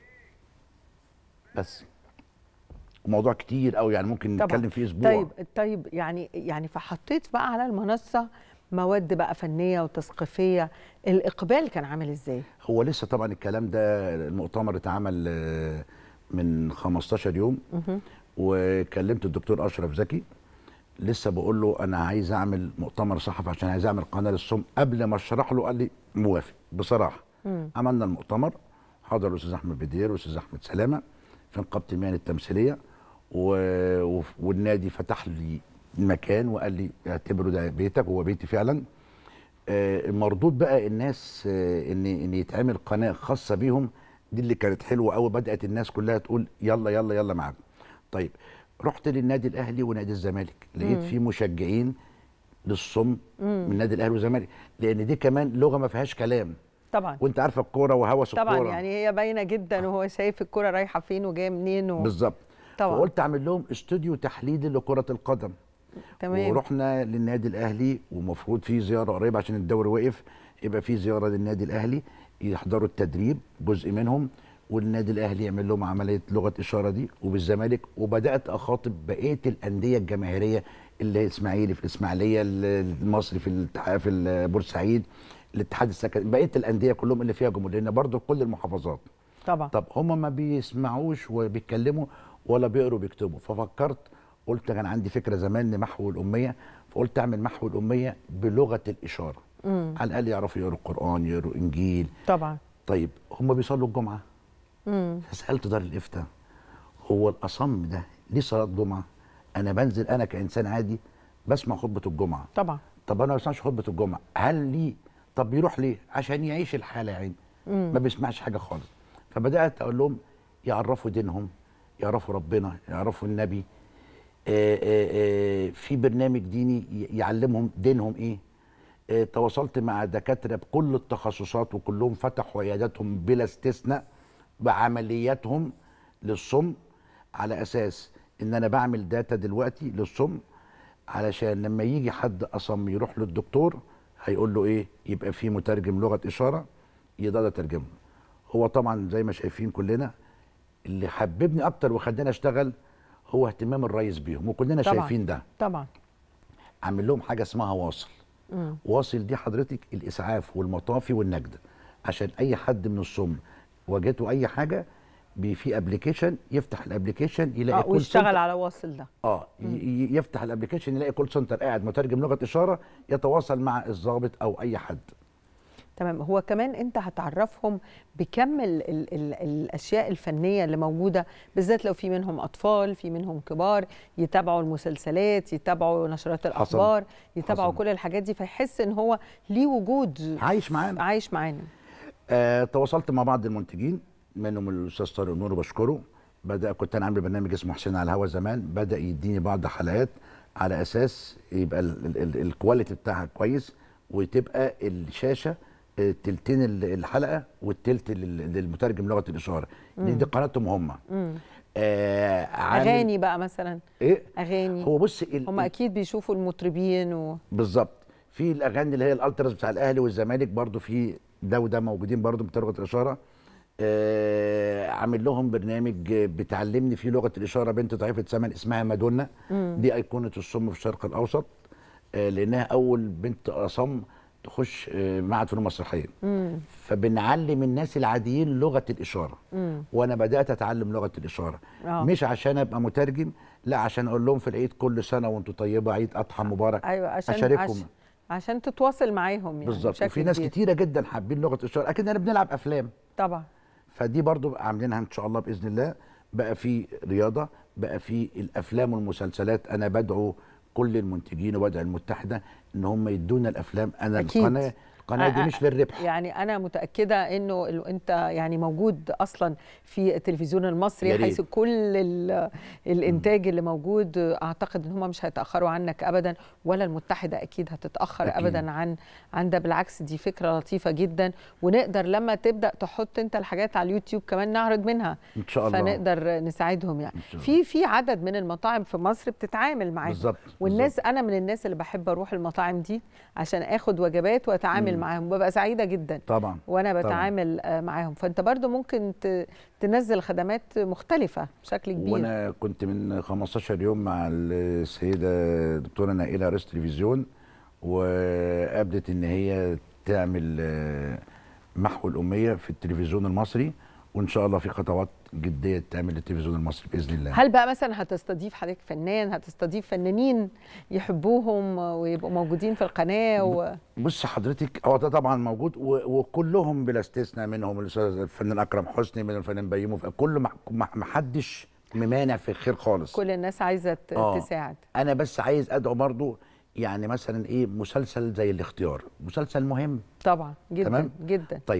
بس موضوع كتير قوي يعني ممكن طبعا نتكلم فيه اسبوع طيب طيب يعني يعني فحطيت بقى على المنصه مواد بقى فنيه وتثقيفيه الاقبال كان عامل ازاي هو لسه طبعا الكلام ده المؤتمر اتعمل آه، من 15 يوم وكلمت الدكتور اشرف زكي لسه بقول له انا عايز اعمل مؤتمر صحفي عشان عايز اعمل قناه للصم قبل ما اشرح له قال لي موافق بصراحه مم. عملنا المؤتمر حضر الاستاذ احمد بدير والاستاذ احمد سلامه في نقابه المهن التمثيليه و... و... والنادي فتح لي المكان وقال لي اعتبره ده بيتك وهو بيتي فعلا آه، المردود بقى الناس آه، ان ان يتعمل قناه خاصه بيهم دي اللي كانت حلوه قوي بدات الناس كلها تقول يلا يلا يلا معاكم طيب رحت للنادي الاهلي ونادي الزمالك لقيت مم. في مشجعين للصم من النادي الاهلي والزمالك لان دي كمان لغه ما فيهاش كلام طبعا وانت عارفه الكوره وهوس طبعا الكوره يعني هي باينه جدا وهو شايف الكره رايحه فين وجايه منين و... بالظبط طبعا فقلت اعمل لهم استوديو تحليلي لكره القدم تمام ورحنا للنادي الاهلي ومفروض في زياره قريبه عشان الدوري وقف يبقى في زياره للنادي الاهلي يحضروا التدريب جزء منهم والنادي الاهلي يعمل لهم عمليه لغه اشاره دي وبالزمالك وبدات اخاطب بقيه الانديه الجماهيريه اللي هي الاسماعيلي في الاسماعيليه المصري في الاتحاد في بورسعيد الاتحاد السكني بقيه الانديه كلهم اللي فيها جمهور لان برضه كل المحافظات طبعا طب هم ما بيسمعوش وبيتكلموا ولا بيقروا بيكتبوا ففكرت قلت كان عندي فكره زمان لمحو الاميه فقلت اعمل محو الاميه بلغه الاشاره مم. على الاقل يعرفوا يقروا القران يقروا انجيل طبعا طيب هم بيصلوا الجمعه مم. فسالت دار الافتاء هو الاصم ده ليه صلاه جمعه انا بنزل انا كانسان عادي بسمع خطبه الجمعه طبعا طب انا ما بسمعش خطبه الجمعه هل ليه طب بيروح ليه عشان يعيش الحاله يا عيني ما بيسمعش حاجه خالص فبدات اقول لهم يعرفوا دينهم يعرفوا ربنا يعرفوا النبي آآ آآ في برنامج ديني ي- يعلمهم دينهم ايه آه، تواصلت مع دكاتره بكل التخصصات وكلهم فتحوا عياداتهم بلا استثناء بعملياتهم للصم على اساس ان انا بعمل داتا دلوقتي للصم علشان لما يجي حد اصم يروح للدكتور هيقول له ايه يبقى في مترجم لغه اشاره يقدر يترجمه هو طبعا زي ما شايفين كلنا اللي حببني اكتر وخلاني اشتغل هو اهتمام الرئيس بيهم وكلنا طبعا. شايفين ده طبعا عامل لهم حاجه اسمها واصل مم. واصل دي حضرتك الاسعاف والمطافي والنجده عشان اي حد من الصم واجهته اي حاجه بي في ابلكيشن يفتح الابلكيشن يلاقي اه كول ويشتغل سنتر على واصل ده اه ي- ي- يفتح الابلكيشن يلاقي كول سنتر قاعد مترجم لغه اشاره يتواصل مع الضابط او اي حد تمام هو كمان انت هتعرفهم بكم ال ال ال الاشياء الفنيه اللي موجوده بالذات لو في منهم اطفال في منهم كبار يتابعوا المسلسلات يتابعوا نشرات الاخبار يتابعوا حصل. كل الحاجات دي فيحس ان هو ليه وجود عايش معانا عايش معانا آه تواصلت مع بعض المنتجين منهم الاستاذ طارق نور بشكره بدا كنت انا عامل برنامج اسمه حسين على الهوا زمان بدا يديني بعض حلقات على اساس يبقى ال- ال- ال- الكواليتي بتاعها كويس وتبقى الشاشه آه، تلتين ال- الحلقه والتلت لل- للمترجم لغه الاشاره لان دي قناتهم هم مم. آه عامل- اغاني بقى مثلا ايه اغاني هو بص ال- هم اكيد بيشوفوا المطربين و... بالظبط في الاغاني اللي هي الالتراس بتاع الاهلي والزمالك برضو في ده وده موجودين برضو بلغه الاشاره آه عامل لهم برنامج آه، بتعلمني فيه لغه الاشاره بنت ضعيفه ثمن اسمها مادونا دي ايقونه الصم في الشرق الاوسط آه لانها اول بنت اصم تخش آه معهد فنون مسرحيه مم. فبنعلم الناس العاديين لغه الاشاره مم. وانا بدات اتعلم لغه الاشاره آه. مش عشان ابقى مترجم لا عشان اقول لهم في العيد كل سنه وانتم طيبه عيد اضحى مبارك ايوه عشان أشاركهم. عشان, عشان تتواصل معاهم يعني بالظبط بشكل وفي ناس كبير. كتيره جدا حابين لغه الاشاره اكيد احنا بنلعب افلام طبعا فدي برضو بقى عاملينها ان شاء الله باذن الله بقى في رياضه بقى في الافلام والمسلسلات انا بدعو كل المنتجين وبدعو المتحده ان هم يدونا الافلام انا أكيد. القناه القناه دي آه، مش للربح يعني انا متاكده انه ال- انت يعني موجود اصلا في التلفزيون المصري يا ريت. حيث كل ال- الانتاج اللي موجود اعتقد ان هم مش هيتاخروا عنك ابدا ولا المتحده اكيد هتتاخر أكيد. ابدا عن عن ده بالعكس دي فكره لطيفه جدا ونقدر لما تبدا تحط انت الحاجات على اليوتيوب كمان نعرض منها ان شاء الله فنقدر نساعدهم يعني إن شاء الله. في في عدد من المطاعم في مصر بتتعامل معاهم بالظبط والناس انا من الناس اللي بحب اروح المطاعم دي عشان اخد وجبات واتعامل معاهم ببقى سعيده جدا طبعا وانا طبعاً. بتعامل آه، معاهم فانت برضو ممكن ت- تنزل خدمات مختلفه بشكل كبير وانا كنت من 15 يوم مع السيده الدكتوره نائله رئيس تلفزيون وقابلت ان هي تعمل آه، محو الاميه في التلفزيون المصري وان شاء الله في خطوات جديه تعمل للتلفزيون المصري باذن الله هل بقى مثلا هتستضيف حضرتك فنان هتستضيف فنانين يحبوهم ويبقوا موجودين في القناه و... بص حضرتك هو ده طبعا موجود و- وكلهم بلا استثناء منهم الاستاذ الفنان اكرم حسني من الفنان بيومي كله ما ما حدش ممانع في الخير خالص كل الناس عايزه ت- آه. تساعد انا بس عايز ادعو برضو يعني مثلا ايه مسلسل زي الاختيار مسلسل مهم طبعا جدا تمام؟ جدا طيب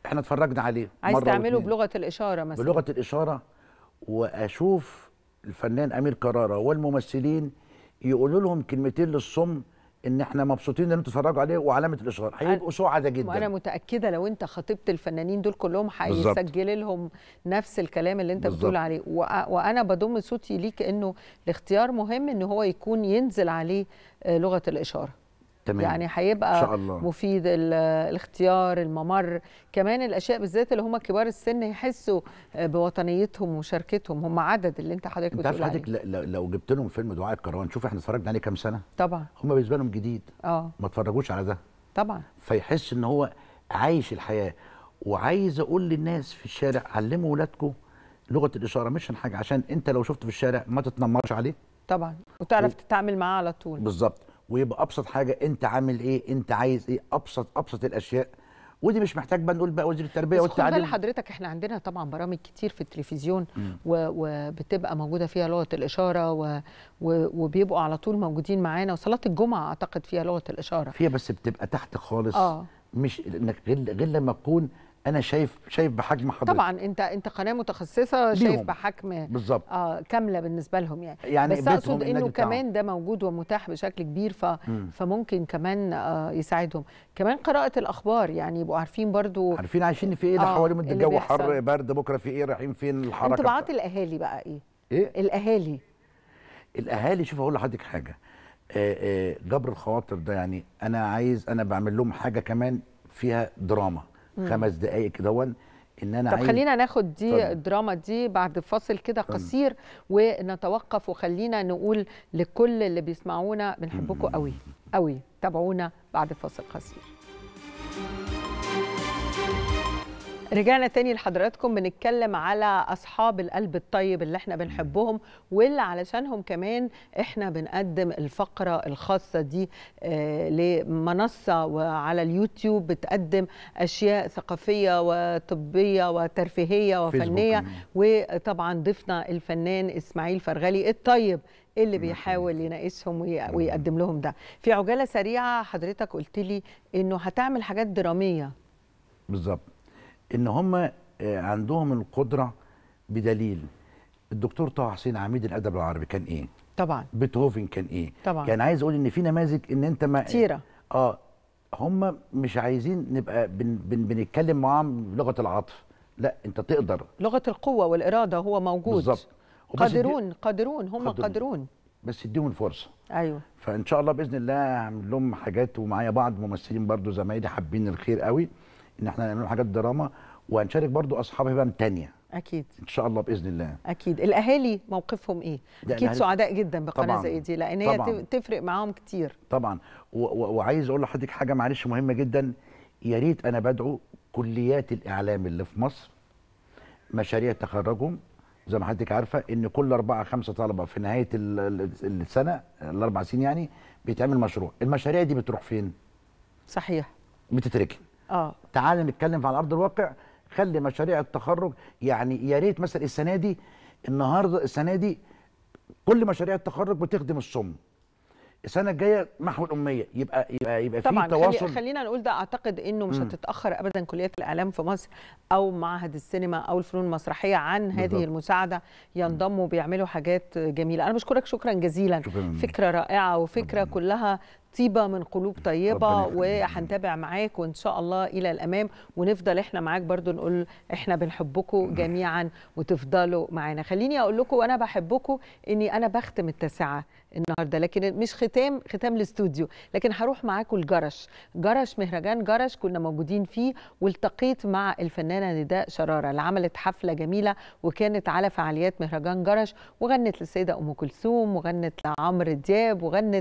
احنا اتفرجنا عليه عايز مرة تعمله واتنين. بلغه الاشاره مثلا بلغه الاشاره واشوف الفنان امير كراره والممثلين يقولوا لهم كلمتين للصم ان احنا مبسوطين ان انتوا تتفرجوا عليه وعلامه الاشاره هيبقوا سعداء جدا وانا متاكده لو انت خاطبت الفنانين دول كلهم بالظبط. هيسجل لهم نفس الكلام اللي انت بالظبط. بتقول عليه وأ- وانا بضم صوتي ليك انه الاختيار مهم ان هو يكون ينزل عليه آه، لغه الاشاره تمام يعني هيبقى إن شاء الله. مفيد ال- الاختيار الممر كمان الاشياء بالذات اللي هم كبار السن يحسوا آه، بوطنيتهم ومشاركتهم هم عدد اللي انت حضرتك انت عارف بتقول عليه حضرتك ل- ل- لو جبت لهم فيلم دعاء الكروان شوف احنا اتفرجنا عليه كام سنه طبعا هم بالنسبه لهم جديد اه ما اتفرجوش على ده طبعا فيحس ان هو عايش الحياه وعايز اقول للناس في الشارع علموا ولادكم لغه الاشاره مش عشان حاجه عشان انت لو شفته في الشارع ما تتنمرش عليه طبعا وتعرف تتعامل معاه على طول بالظبط ويبقى ابسط حاجه انت عامل ايه انت عايز ايه ابسط ابسط الاشياء ودي مش محتاج بقى نقول بقى وزير التربيه بس خد بال والتعليم حضرتك احنا عندنا طبعا برامج كتير في التلفزيون و- وبتبقى موجوده فيها لغه الاشاره و... و... وبيبقوا على طول موجودين معانا وصلاه الجمعه اعتقد فيها لغه الاشاره فيها بس بتبقى تحت خالص اه مش انك غير غير لما اكون انا شايف شايف بحجم حضرتك طبعا انت انت قناه متخصصه شايف ليهم. بحجم بالظبط اه كامله بالنسبه لهم يعني, يعني بس بيتهم اقصد النادي انه بتاعهم. كمان ده موجود ومتاح بشكل كبير ف... مم. فممكن كمان آه يساعدهم كمان قراءه الاخبار يعني يبقوا عارفين برضو عارفين عايشين في ايه ده آه، حواليهم اللي الجو بيحصل. حر برد بكره في ايه رايحين فين الحركه انطباعات بتاع- الاهالي بقى ايه ايه الاهالي الاهالي شوف اقول لحضرتك حاجه آه، آه، جبر الخواطر ده يعني انا عايز انا بعمل لهم حاجه كمان فيها دراما مم. خمس دقائق كده ان انا طب عايز خلينا ناخد دي اتفضل. الدراما دي بعد فاصل كده اتفضل. قصير ونتوقف وخلينا نقول لكل اللي بيسمعونا بنحبكم قوي قوي تابعونا بعد فاصل قصير رجعنا تاني لحضراتكم بنتكلم على اصحاب القلب الطيب اللي احنا بنحبهم واللي علشانهم كمان احنا بنقدم الفقره الخاصه دي آه لمنصه وعلى اليوتيوب بتقدم اشياء ثقافيه وطبيه وترفيهيه فيسبوك. وفنيه وطبعا ضيفنا الفنان اسماعيل فرغلي الطيب اللي بيحاول يناقشهم وي- ويقدم لهم ده في عجاله سريعه حضرتك قلت لي انه هتعمل حاجات دراميه بالظبط ان هم عندهم القدره بدليل الدكتور طه حسين عميد الادب العربي كان ايه طبعا بيتهوفن كان ايه طبعا. يعني عايز اقول ان في نماذج ان انت ما كتيرة. اه هم مش عايزين نبقى بن بن بنتكلم معاهم بلغه العطف لا انت تقدر لغه القوه والاراده هو موجود بالظبط وبس دي- قادرون قادرون هم قادرون. قادرون بس اديهم الفرصه ايوه فان شاء الله باذن الله هعمل لهم حاجات ومعايا بعض ممثلين برضو زمايلي حابين الخير قوي ان احنا نعمل لهم حاجات دراما وهنشارك برضو اصحاب هبه تانية اكيد ان شاء الله باذن الله اكيد الاهالي موقفهم ايه ده اكيد الأهالي- سعداء جدا بقناه طبعاً. زي دي لان هي طبعاً. ت- تفرق معاهم كتير طبعا و- و- وعايز اقول لحضرتك حاجه معلش مهمه جدا يا ريت انا بدعو كليات الاعلام اللي في مصر مشاريع تخرجهم زي ما حضرتك عارفه ان كل اربعه خمسه طلبه في نهايه ال- ال- السنه الاربع سنين يعني بيتعمل مشروع المشاريع دي بتروح فين صحيح بتتركن اه تعال نتكلم على ارض الواقع خلي مشاريع التخرج يعني يا ريت مثلا السنه دي النهارده السنه دي كل مشاريع التخرج بتخدم الصم السنه الجايه محو الاميه يبقى يبقى يبقى في طبعا خلي تواصل خلينا نقول ده اعتقد انه مش مم. هتتاخر ابدا كليات الاعلام في مصر او معهد السينما او الفنون المسرحيه عن هذه بالظبط. المساعده ينضموا وبيعملوا حاجات جميله انا بشكرك شكرا جزيلا شكراً. فكره رائعه وفكره كلها طيبه من قلوب طيبه ربنا يخليك. وهنتابع معاك وان شاء الله الى الامام ونفضل احنا معاك برضو نقول احنا بنحبكم جميعا وتفضلوا معانا خليني اقول لكم وانا بحبكم اني انا بختم التاسعه النهارده لكن مش ختام ختام الاستوديو لكن هروح معاكم الجرش جرش مهرجان جرش كنا موجودين فيه والتقيت مع الفنانه نداء شراره اللي عملت حفله جميله وكانت على فعاليات مهرجان جرش وغنت للسيده ام كلثوم وغنت لعمرو دياب وغنت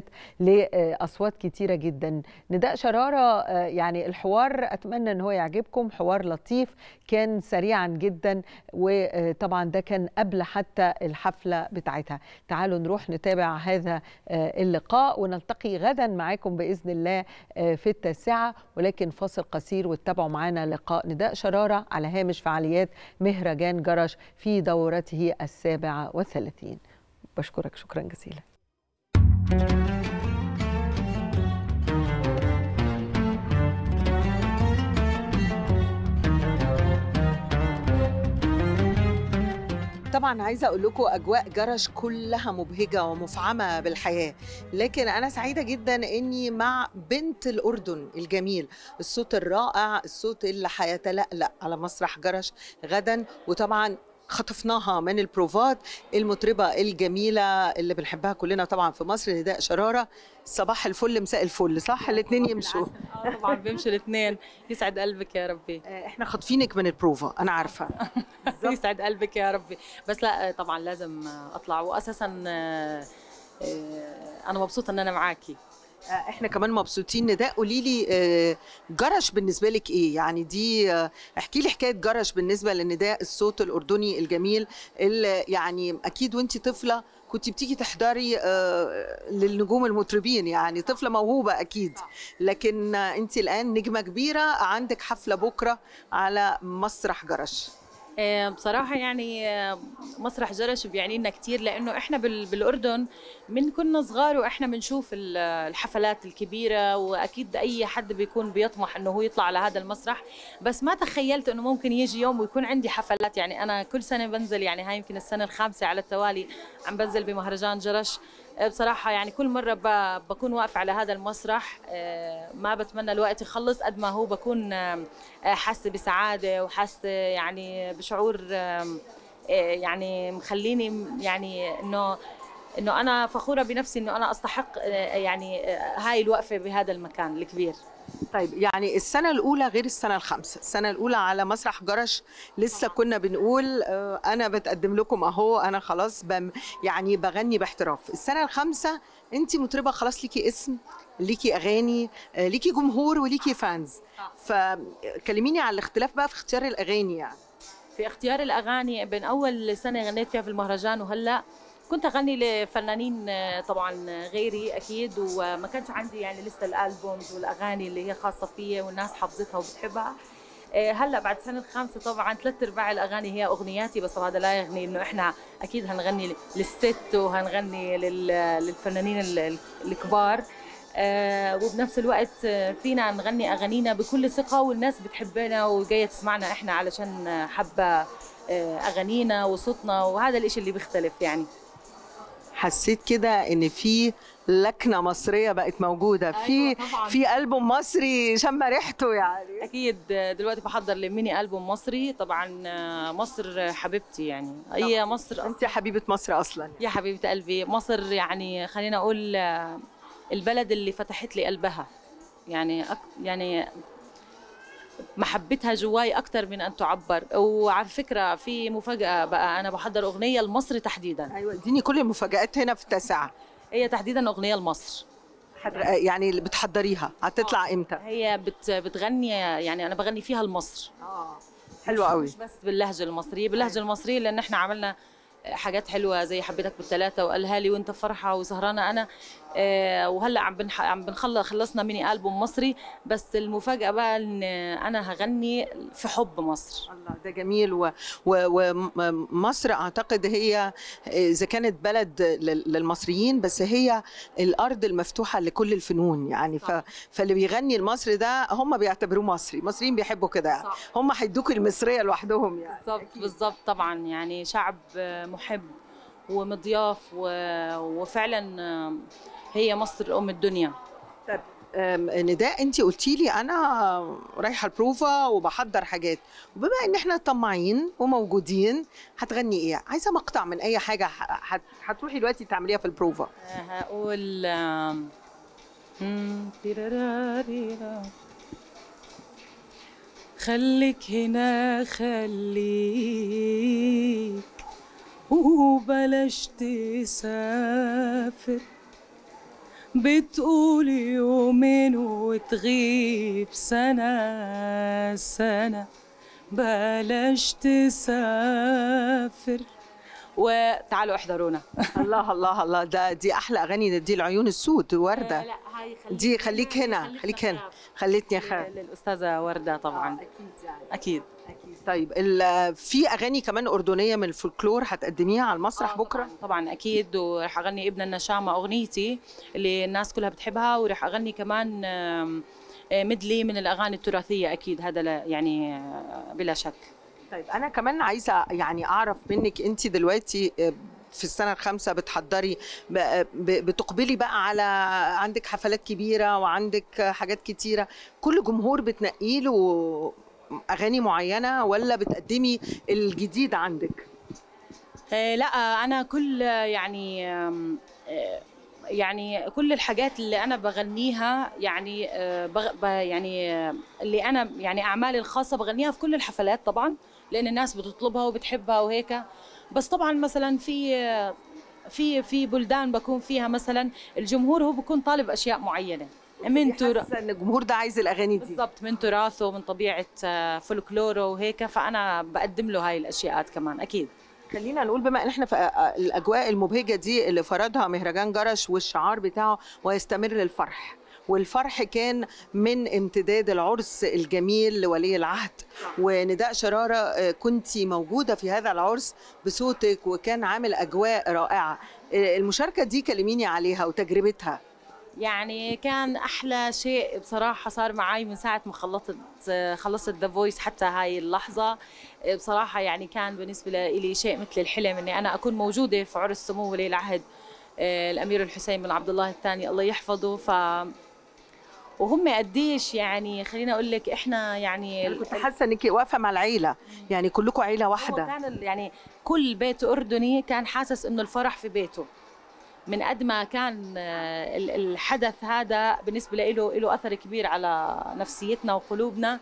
لاصوات كتيره جدا نداء شراره آه، يعني الحوار اتمنى ان هو يعجبكم حوار لطيف كان سريعا جدا وطبعا ده كان قبل حتى الحفله بتاعتها تعالوا نروح نتابع هذا آه، اللقاء ونلتقي غدا معاكم باذن الله آه، في التاسعه ولكن فاصل قصير واتبعوا معنا لقاء نداء شراره على هامش فعاليات مهرجان جرش في دورته السابعه والثلاثين بشكرك شكرا جزيلا طبعا عايزه اقول لكم اجواء جرش كلها مبهجه ومفعمه بالحياه لكن انا سعيده جدا اني مع بنت الاردن الجميل الصوت الرائع الصوت اللي هيتلألأ على مسرح جرش غدا وطبعا خطفناها من البروفات المطربة الجميلة اللي بنحبها كلنا طبعا في مصر نداء شرارة صباح الفل مساء الفل صح الاثنين يمشوا آه طبعا بيمشوا الاثنين يسعد قلبك يا ربي آه، احنا خاطفينك من البروفا انا عارفة يسعد قلبك يا ربي بس لا آه، طبعا لازم آه، اطلع واساسا آه، آه، انا مبسوطه ان انا معاكي آه، احنا كمان مبسوطين نداء قولي لي آه، جرش بالنسبه لك ايه يعني دي آه، احكي لي حكايه جرش بالنسبه لنداء الصوت الاردني الجميل اللي يعني اكيد وانت طفله كنت بتيجي تحضري آه، للنجوم المطربين يعني طفله موهوبه اكيد لكن آه، انت الان نجمه كبيره عندك حفله بكره على مسرح جرش آه، بصراحة يعني آه، مسرح جرش بيعني لنا كتير لأنه إحنا بال- بالأردن من كنا صغار وإحنا بنشوف ال- الحفلات الكبيرة وأكيد أي حد بيكون بيطمح إنه هو يطلع على هذا المسرح بس ما تخيلت إنه ممكن يجي يوم ويكون عندي حفلات يعني أنا كل سنة بنزل يعني هاي يمكن السنة الخامسة على التوالي عم بنزل بمهرجان جرش آه، بصراحة يعني كل مرة ب- بكون واقفة على هذا المسرح آه، ما بتمنى الوقت يخلص قد ما هو بكون آه، آه، حاسة بسعادة وحاسة يعني بشعور آم، آه، يعني مخليني يعني انه انه انا فخورة بنفسي انه انا استحق آه، يعني آه، هاي الوقفة بهذا المكان الكبير طيب يعني السنة الأولى غير السنة الخامسة، السنة الأولى على مسرح جرش لسه كنا بنقول آه، أنا بتقدم لكم أهو أنا خلاص بم يعني بغني باحتراف، السنة الخامسة أنت مطربة خلاص ليكي اسم ليكي أغاني آه، ليكي جمهور وليكي فانز فكلميني على الاختلاف بقى في اختيار الأغاني يعني في اختيار الاغاني بين اول سنة غنيت فيها في المهرجان وهلا كنت اغني لفنانين آه، طبعا غيري اكيد وما كانش عندي يعني لسه الالبومز والاغاني اللي هي خاصه فيا والناس حافظتها وبتحبها آه، هلا بعد السنه الخامسه طبعا ثلاث ارباع الاغاني هي اغنياتي بس هذا لا يغني انه احنا اكيد هنغني للست وهنغني لل- للفنانين ال- ال- الكبار آه، وبنفس الوقت آه، فينا نغني اغانينا بكل ثقه والناس بتحبنا وجايه تسمعنا احنا علشان آه، حابه آه، اغانينا وصوتنا وهذا الاشي اللي بيختلف يعني حسيت كده إن في لكنة مصرية بقت موجودة في أيوة طبعاً. في ألبوم مصري شم ريحته يعني اكيد آه، دلوقتي بحضر لميني البوم مصري طبعا آه، مصر حبيبتي يعني هي مصر أنت حبيبة مصر أصلا يا حبيبه قلبي مصر يعني خلينا اقول آه، البلد اللي فتحت لي قلبها يعني أك يعني محبتها جواي اكثر من ان تعبر وعلى فكره في مفاجاه بقى انا بحضر اغنيه لمصر تحديدا أيوة اديني كل المفاجآت هنا في التاسعة هي تحديدا اغنيه لمصر يعني اللي بتحضريها هتطلع امتى؟ هي بت بتغني يعني انا بغني فيها لمصر اه حلوة قوي مش بس باللهجه المصريه باللهجه المصريه لان احنا عملنا حاجات حلوه زي حبيتك بالثلاثه وقالها لي وانت فرحه وسهرانه انا آه، وهلا عم بنح... عم بنخلص خلصنا ميني البوم مصري بس المفاجاه بقى ان انا هغني في حب مصر الله ده جميل و- و- ومصر اعتقد هي اذا كانت بلد لل- للمصريين بس هي الارض المفتوحه لكل الفنون يعني ف... فاللي بيغني المصري ده هم بيعتبروه مصري المصريين بيحبوا كده يعني صح. هم هيدوك المصريه لوحدهم يعني بالضبط بالضبط طبعا يعني شعب محب ومضياف و... وفعلا هي مصر ام الدنيا أم، نداء انت قلتي لي انا رايحه البروفا وبحضر حاجات وبما ان احنا طماعين وموجودين هتغني ايه عايزه مقطع من اي حاجه ح- هت- هتروحي دلوقتي تعمليها في البروفا هقول آم، مم، تيراراريرا. خليك هنا خليك وبلاش تسافر بتقول يومين وتغيب سنة سنة بلاش تسافر وتعالوا احضرونا الله الله الله ده دي احلى اغاني ده دي العيون السود ورده لا هاي خليك دي خليك هنا خليك هنا خليتني اخاف للاستاذه ورده طبعا اكيد يعني اكيد طيب ال- في اغاني كمان اردنيه من الفولكلور هتقدميها على المسرح بكره طبعا اكيد ورح اغني ابن النشامه اغنيتي اللي الناس كلها بتحبها ورح اغني كمان آم، آه، مدلي من الاغاني التراثيه اكيد هذا لا يعني آه، بلا شك طيب انا كمان عايزه يعني اعرف منك انت دلوقتي آه، في السنه الخامسه بتحضري ب- ب- بتقبلي بقى على عندك حفلات كبيره وعندك حاجات كتيره كل جمهور بتنقي له اغاني معينه ولا بتقدمي الجديد عندك آه، لا انا كل آه، يعني آم، آه، يعني كل الحاجات اللي انا بغنيها يعني آه، بغ ب- يعني آه، اللي انا يعني اعمالي الخاصه بغنيها في كل الحفلات طبعا لان الناس بتطلبها وبتحبها وهيك بس طبعا مثلا في آه، في في بلدان بكون فيها مثلا الجمهور هو بكون طالب اشياء معينه من ترا حاسه ان الجمهور ده عايز الاغاني دي بالضبط من تراثه من طبيعه آه، فولكلوره وهيك فانا بقدم له هاي الاشياء كمان اكيد خلينا نقول بما ان احنا في آه، الاجواء المبهجه دي اللي فرضها مهرجان جرش والشعار بتاعه ويستمر الفرح والفرح كان من امتداد العرس الجميل لولي العهد ونداء شرارة كنت موجودة في هذا العرس بصوتك وكان عامل أجواء رائعة آه، المشاركة دي كلميني عليها وتجربتها يعني كان احلى شيء بصراحه صار معي من ساعه ما خلصت خلصت ذا فويس حتى هاي اللحظه بصراحه يعني كان بالنسبه لي شيء مثل الحلم اني انا اكون موجوده في عرس سمو ولي العهد آه، الامير الحسين بن عبد الله الثاني الله يحفظه ف وهم قديش يعني خليني اقول لك احنا يعني كنت حاسة انك واقفة مع العيلة يعني كلكم عيلة هو واحدة كان ال- يعني كل بيت اردني كان حاسس انه الفرح في بيته من قد ما كان آه، ال- الحدث هذا بالنسبه له له اثر كبير على نفسيتنا وقلوبنا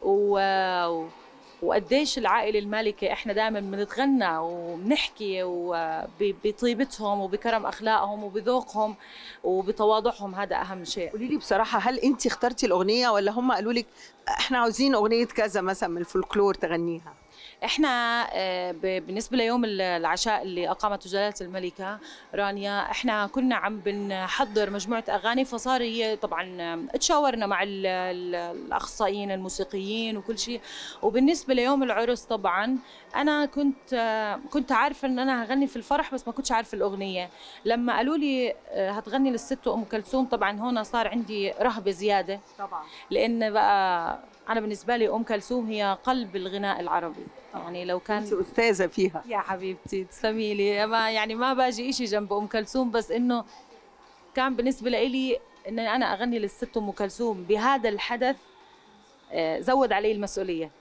و وقديش العائلة المالكة احنا دائما بنتغنى وبنحكي وب- بطيبتهم وبكرم اخلاقهم وبذوقهم وبتواضعهم هذا اهم شيء قولي لي بصراحة هل انت اخترتي الأغنية ولا هم قالوا لك احنا عاوزين أغنية كذا مثلا من الفولكلور تغنيها احنا آه، ب- بالنسبه ليوم ال- العشاء اللي اقامته جلاله الملكه رانيا احنا كنا عم بنحضر مجموعه اغاني فصار هي طبعا آه، تشاورنا مع ال- ال- الاخصائيين الموسيقيين وكل شيء وبالنسبه ليوم العرس طبعا انا كنت آه، كنت عارفه ان انا هغني في الفرح بس ما كنتش عارفه الاغنيه لما قالوا لي آه، هتغني للست ام كلثوم طبعا هون صار عندي رهبه زياده طبعا لان بقى انا بالنسبه لي ام كلثوم هي قلب الغناء العربي يعني لو كان انت أستاذة فيها يا حبيبتي تسلمي لي ما يعني ما باجي إشي جنب ام كلثوم بس انه كان بالنسبه لي ان انا اغني للست ام كلثوم بهذا الحدث آه، زود علي المسؤوليه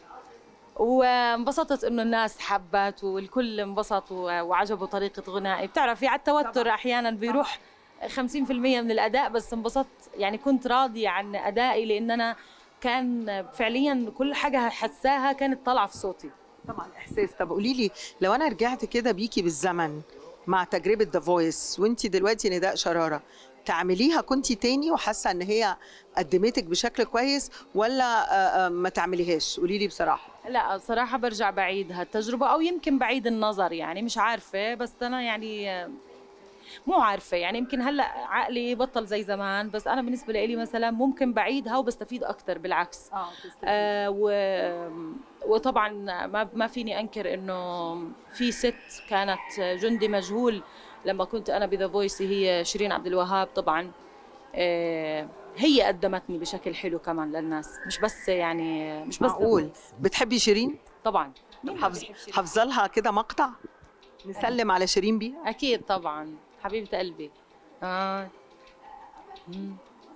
وانبسطت انه الناس حبت والكل انبسط و- وعجبه طريقه غنائي بتعرفي على التوتر احيانا بيروح 50% من الاداء بس انبسطت يعني كنت راضيه عن ادائي لان انا كان فعليا كل حاجه حساها كانت طالعه في صوتي طبعا احساس طب قولي لي لو انا رجعت كده بيكي بالزمن مع تجربه ذا فويس وانت دلوقتي نداء شراره تعمليها كنت تاني وحاسه ان هي قدمتك بشكل كويس ولا آه، آه، ما تعمليهاش قولي لي بصراحه لا بصراحة برجع بعيد هالتجربة أو يمكن بعيد النظر يعني مش عارفة بس أنا يعني آه، مو عارفة يعني يمكن هلا عقلي بطل زي زمان بس أنا بالنسبة لي مثلا ممكن بعيدها وبستفيد أكثر بالعكس اه آه و وطبعا ما ما فيني انكر انه في ست كانت جندي مجهول لما كنت انا بذا فويس هي شيرين عبد الوهاب طبعا آه هي قدمتني بشكل حلو كمان للناس مش بس يعني مش بس The معقول Voice. بتحبي شيرين طبعا حافظ حافظه لها كده مقطع نسلم على شيرين بيها اكيد طبعا حبيبه قلبي آه. مم.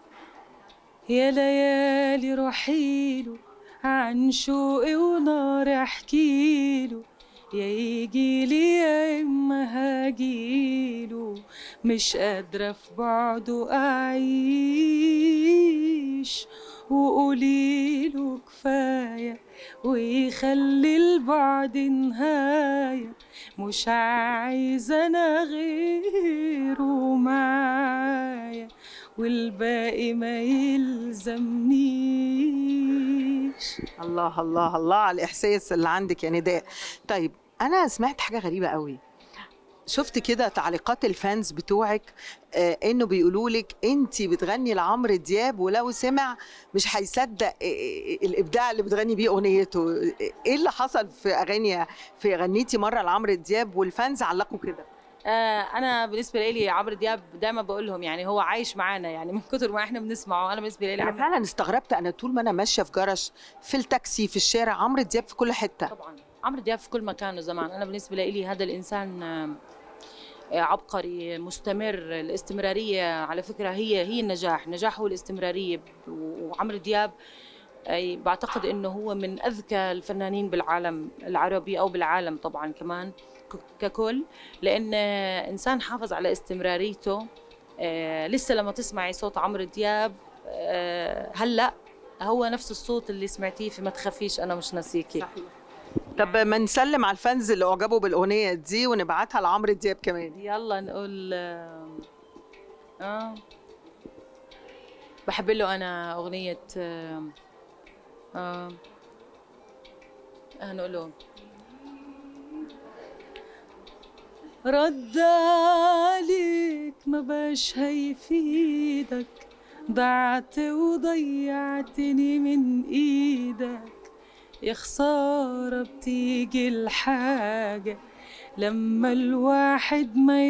يا ليالي روحيله عن شوقي ونار احكيله يا يجيلي يا اما هاجيله مش قادرة في بعده اعيش وقوليله كفاية ويخلي البعد نهاية مش عايزة أنا غيره معايا والباقي ما يلزمنيش الله الله الله على الاحساس اللي عندك يا نداء طيب انا سمعت حاجه غريبه قوي شفت كده تعليقات الفانز بتوعك آه انه بيقولوا لك انت بتغني لعمرو دياب ولو سمع مش هيصدق آه، آه، الابداع اللي بتغني بيه اغنيته ايه اللي حصل في اغاني في غنيتي مره لعمرو دياب والفانز علقوا كده آه انا بالنسبه لي عمرو دياب دائما بقول لهم يعني هو عايش معانا يعني من كتر ما احنا بنسمعه انا بالنسبه لي انا عمرو فعلا استغربت انا طول ما انا ماشيه في جرش في التاكسي في الشارع عمرو دياب في كل حته طبعا عمرو دياب في كل مكان زمان انا بالنسبه لي هذا الانسان آه، آه، عبقري مستمر الاستمراريه على فكره هي هي النجاح النجاح هو الاستمراريه وعمرو دياب أي بعتقد انه هو من اذكى الفنانين بالعالم العربي او بالعالم طبعا كمان ك- ككل لان انسان حافظ على استمراريته آه لسه لما تسمعي صوت عمرو دياب آه هلا هو نفس الصوت اللي سمعتيه في ما تخافيش انا مش ناسيكي صحيح طب ما نسلم على الفانز اللي اعجبوا بالاغنيه دي ونبعتها لعمرو دياب كمان يلا نقول آه, اه بحب له انا اغنيه آه آه هنقوله رد عليك ما باش هيفيدك ضعت وضيعتني من ايدك يا خسارة بتيجي الحاجة لما الواحد ما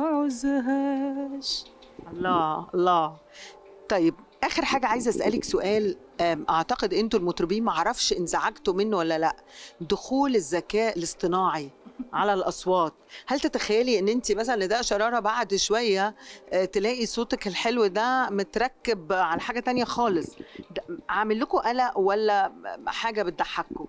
يعوزهاش الله الله طيب اخر حاجه عايزه اسالك سؤال أم، اعتقد انتوا المطربين ما اعرفش انزعجتوا منه ولا لا دخول الذكاء الاصطناعي على الاصوات هل تتخيلي ان انت مثلا لداء شراره بعد شويه آه، تلاقي صوتك الحلو ده متركب على حاجه تانية خالص ده عامل لكم قلق ولا حاجه بتضحككم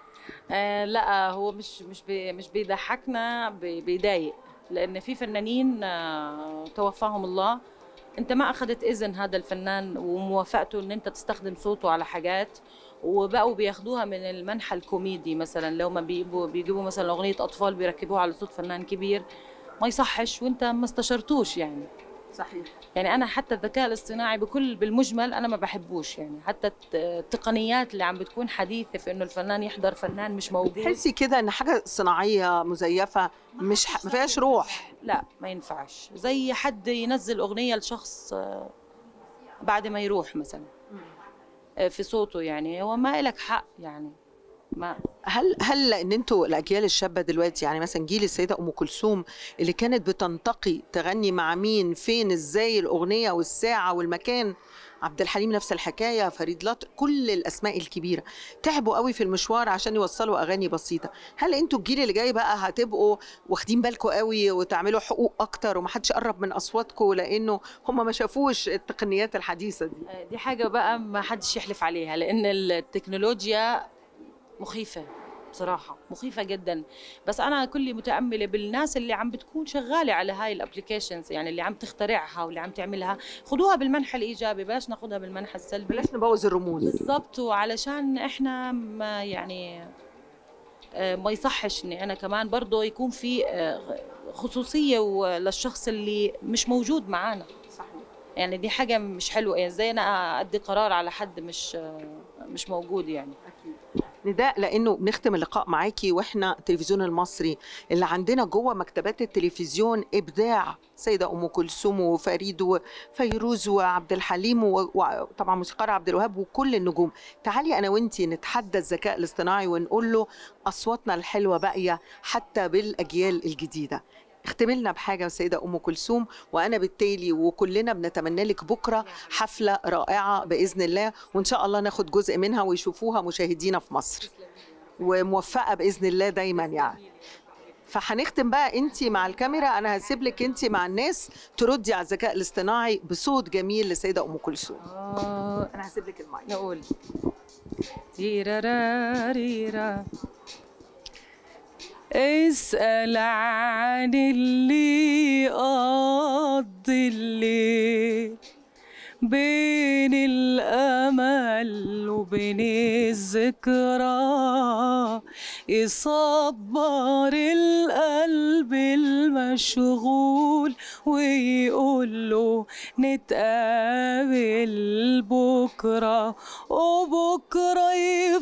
آه لا هو مش مش بي مش بيضحكنا بي- بيضايق لان في فنانين آه توفاهم الله انت ما اخذت اذن هذا الفنان وموافقته ان انت تستخدم صوته على حاجات وبقوا بياخدوها من المنحى الكوميدي مثلا لو ما بيجيبوا بيجيبوا مثلا اغنيه اطفال بيركبوها على صوت فنان كبير ما يصحش وانت ما استشرتوش يعني صحيح يعني انا حتى الذكاء الاصطناعي بكل بالمجمل انا ما بحبوش يعني حتى الت- التقنيات اللي عم بتكون حديثه في انه الفنان يحضر فنان مش موجود تحسي كده ان حاجه صناعيه مزيفه مش ح... ما فيهاش روح لا ما ينفعش زي حد ينزل اغنيه لشخص آه، بعد ما يروح مثلا آه، في صوته يعني هو ما لك حق يعني ما هل هل لان انتوا الاجيال الشابه دلوقتي يعني مثلا جيل السيده ام كلثوم اللي كانت بتنتقي تغني مع مين فين ازاي الاغنيه والساعه والمكان عبد الحليم نفس الحكايه فريد لطر كل الاسماء الكبيره تعبوا قوي في المشوار عشان يوصلوا اغاني بسيطه هل انتوا الجيل اللي جاي بقى هتبقوا واخدين بالكم قوي وتعملوا حقوق اكتر ومحدش يقرب من اصواتكم لانه هم ما شافوش التقنيات الحديثه دي آه، دي حاجه بقى ما حدش يحلف عليها لان التكنولوجيا مخيفه بصراحة مخيفة جدا بس أنا كلي متأملة بالناس اللي عم بتكون شغالة على هاي الابلكيشنز يعني اللي عم تخترعها واللي عم تعملها خدوها بالمنحى الإيجابي بلاش ناخدها بالمنحى السلبي بلاش نبوظ الرموز بالضبط وعلشان احنا ما يعني آه، ما يصحش اني انا كمان برضه يكون في آه، خصوصيه و- للشخص اللي مش موجود معانا صحيح يعني دي حاجه مش حلوه يعني زي انا ادي قرار على حد مش آه، مش موجود يعني نداء لانه بنختم اللقاء معاكي واحنا التلفزيون المصري اللي عندنا جوه مكتبات التلفزيون ابداع سيده ام كلثوم وفريد وفيروز وعبد الحليم و- وطبعا موسيقار عبد الوهاب وكل النجوم تعالي انا وانتي نتحدى الذكاء الاصطناعي ونقول له اصواتنا الحلوه باقيه حتى بالاجيال الجديده اختمي لنا بحاجه السيده ام كلثوم وانا بالتالي وكلنا بنتمنى لك بكره حفله رائعه باذن الله وان شاء الله ناخد جزء منها ويشوفوها مشاهدينا في مصر وموفقه باذن الله دايما يعني فهنختم بقى انت مع الكاميرا انا هسيب لك انت مع الناس تردي على الذكاء الاصطناعي بصوت جميل للسيده ام كلثوم آه انا هسيب لك المايك نقول تيراراريرا اسأل عن اللي قضي الليل بين الأمل وبين الذكرى يصبر القلب المشغول ويقول له نتقابل بكرة وبكرة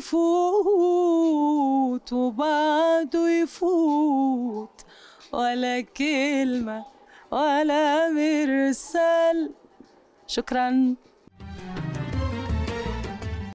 يفوت وبعده يفوت ولا كلمة ولا مرسال شكرا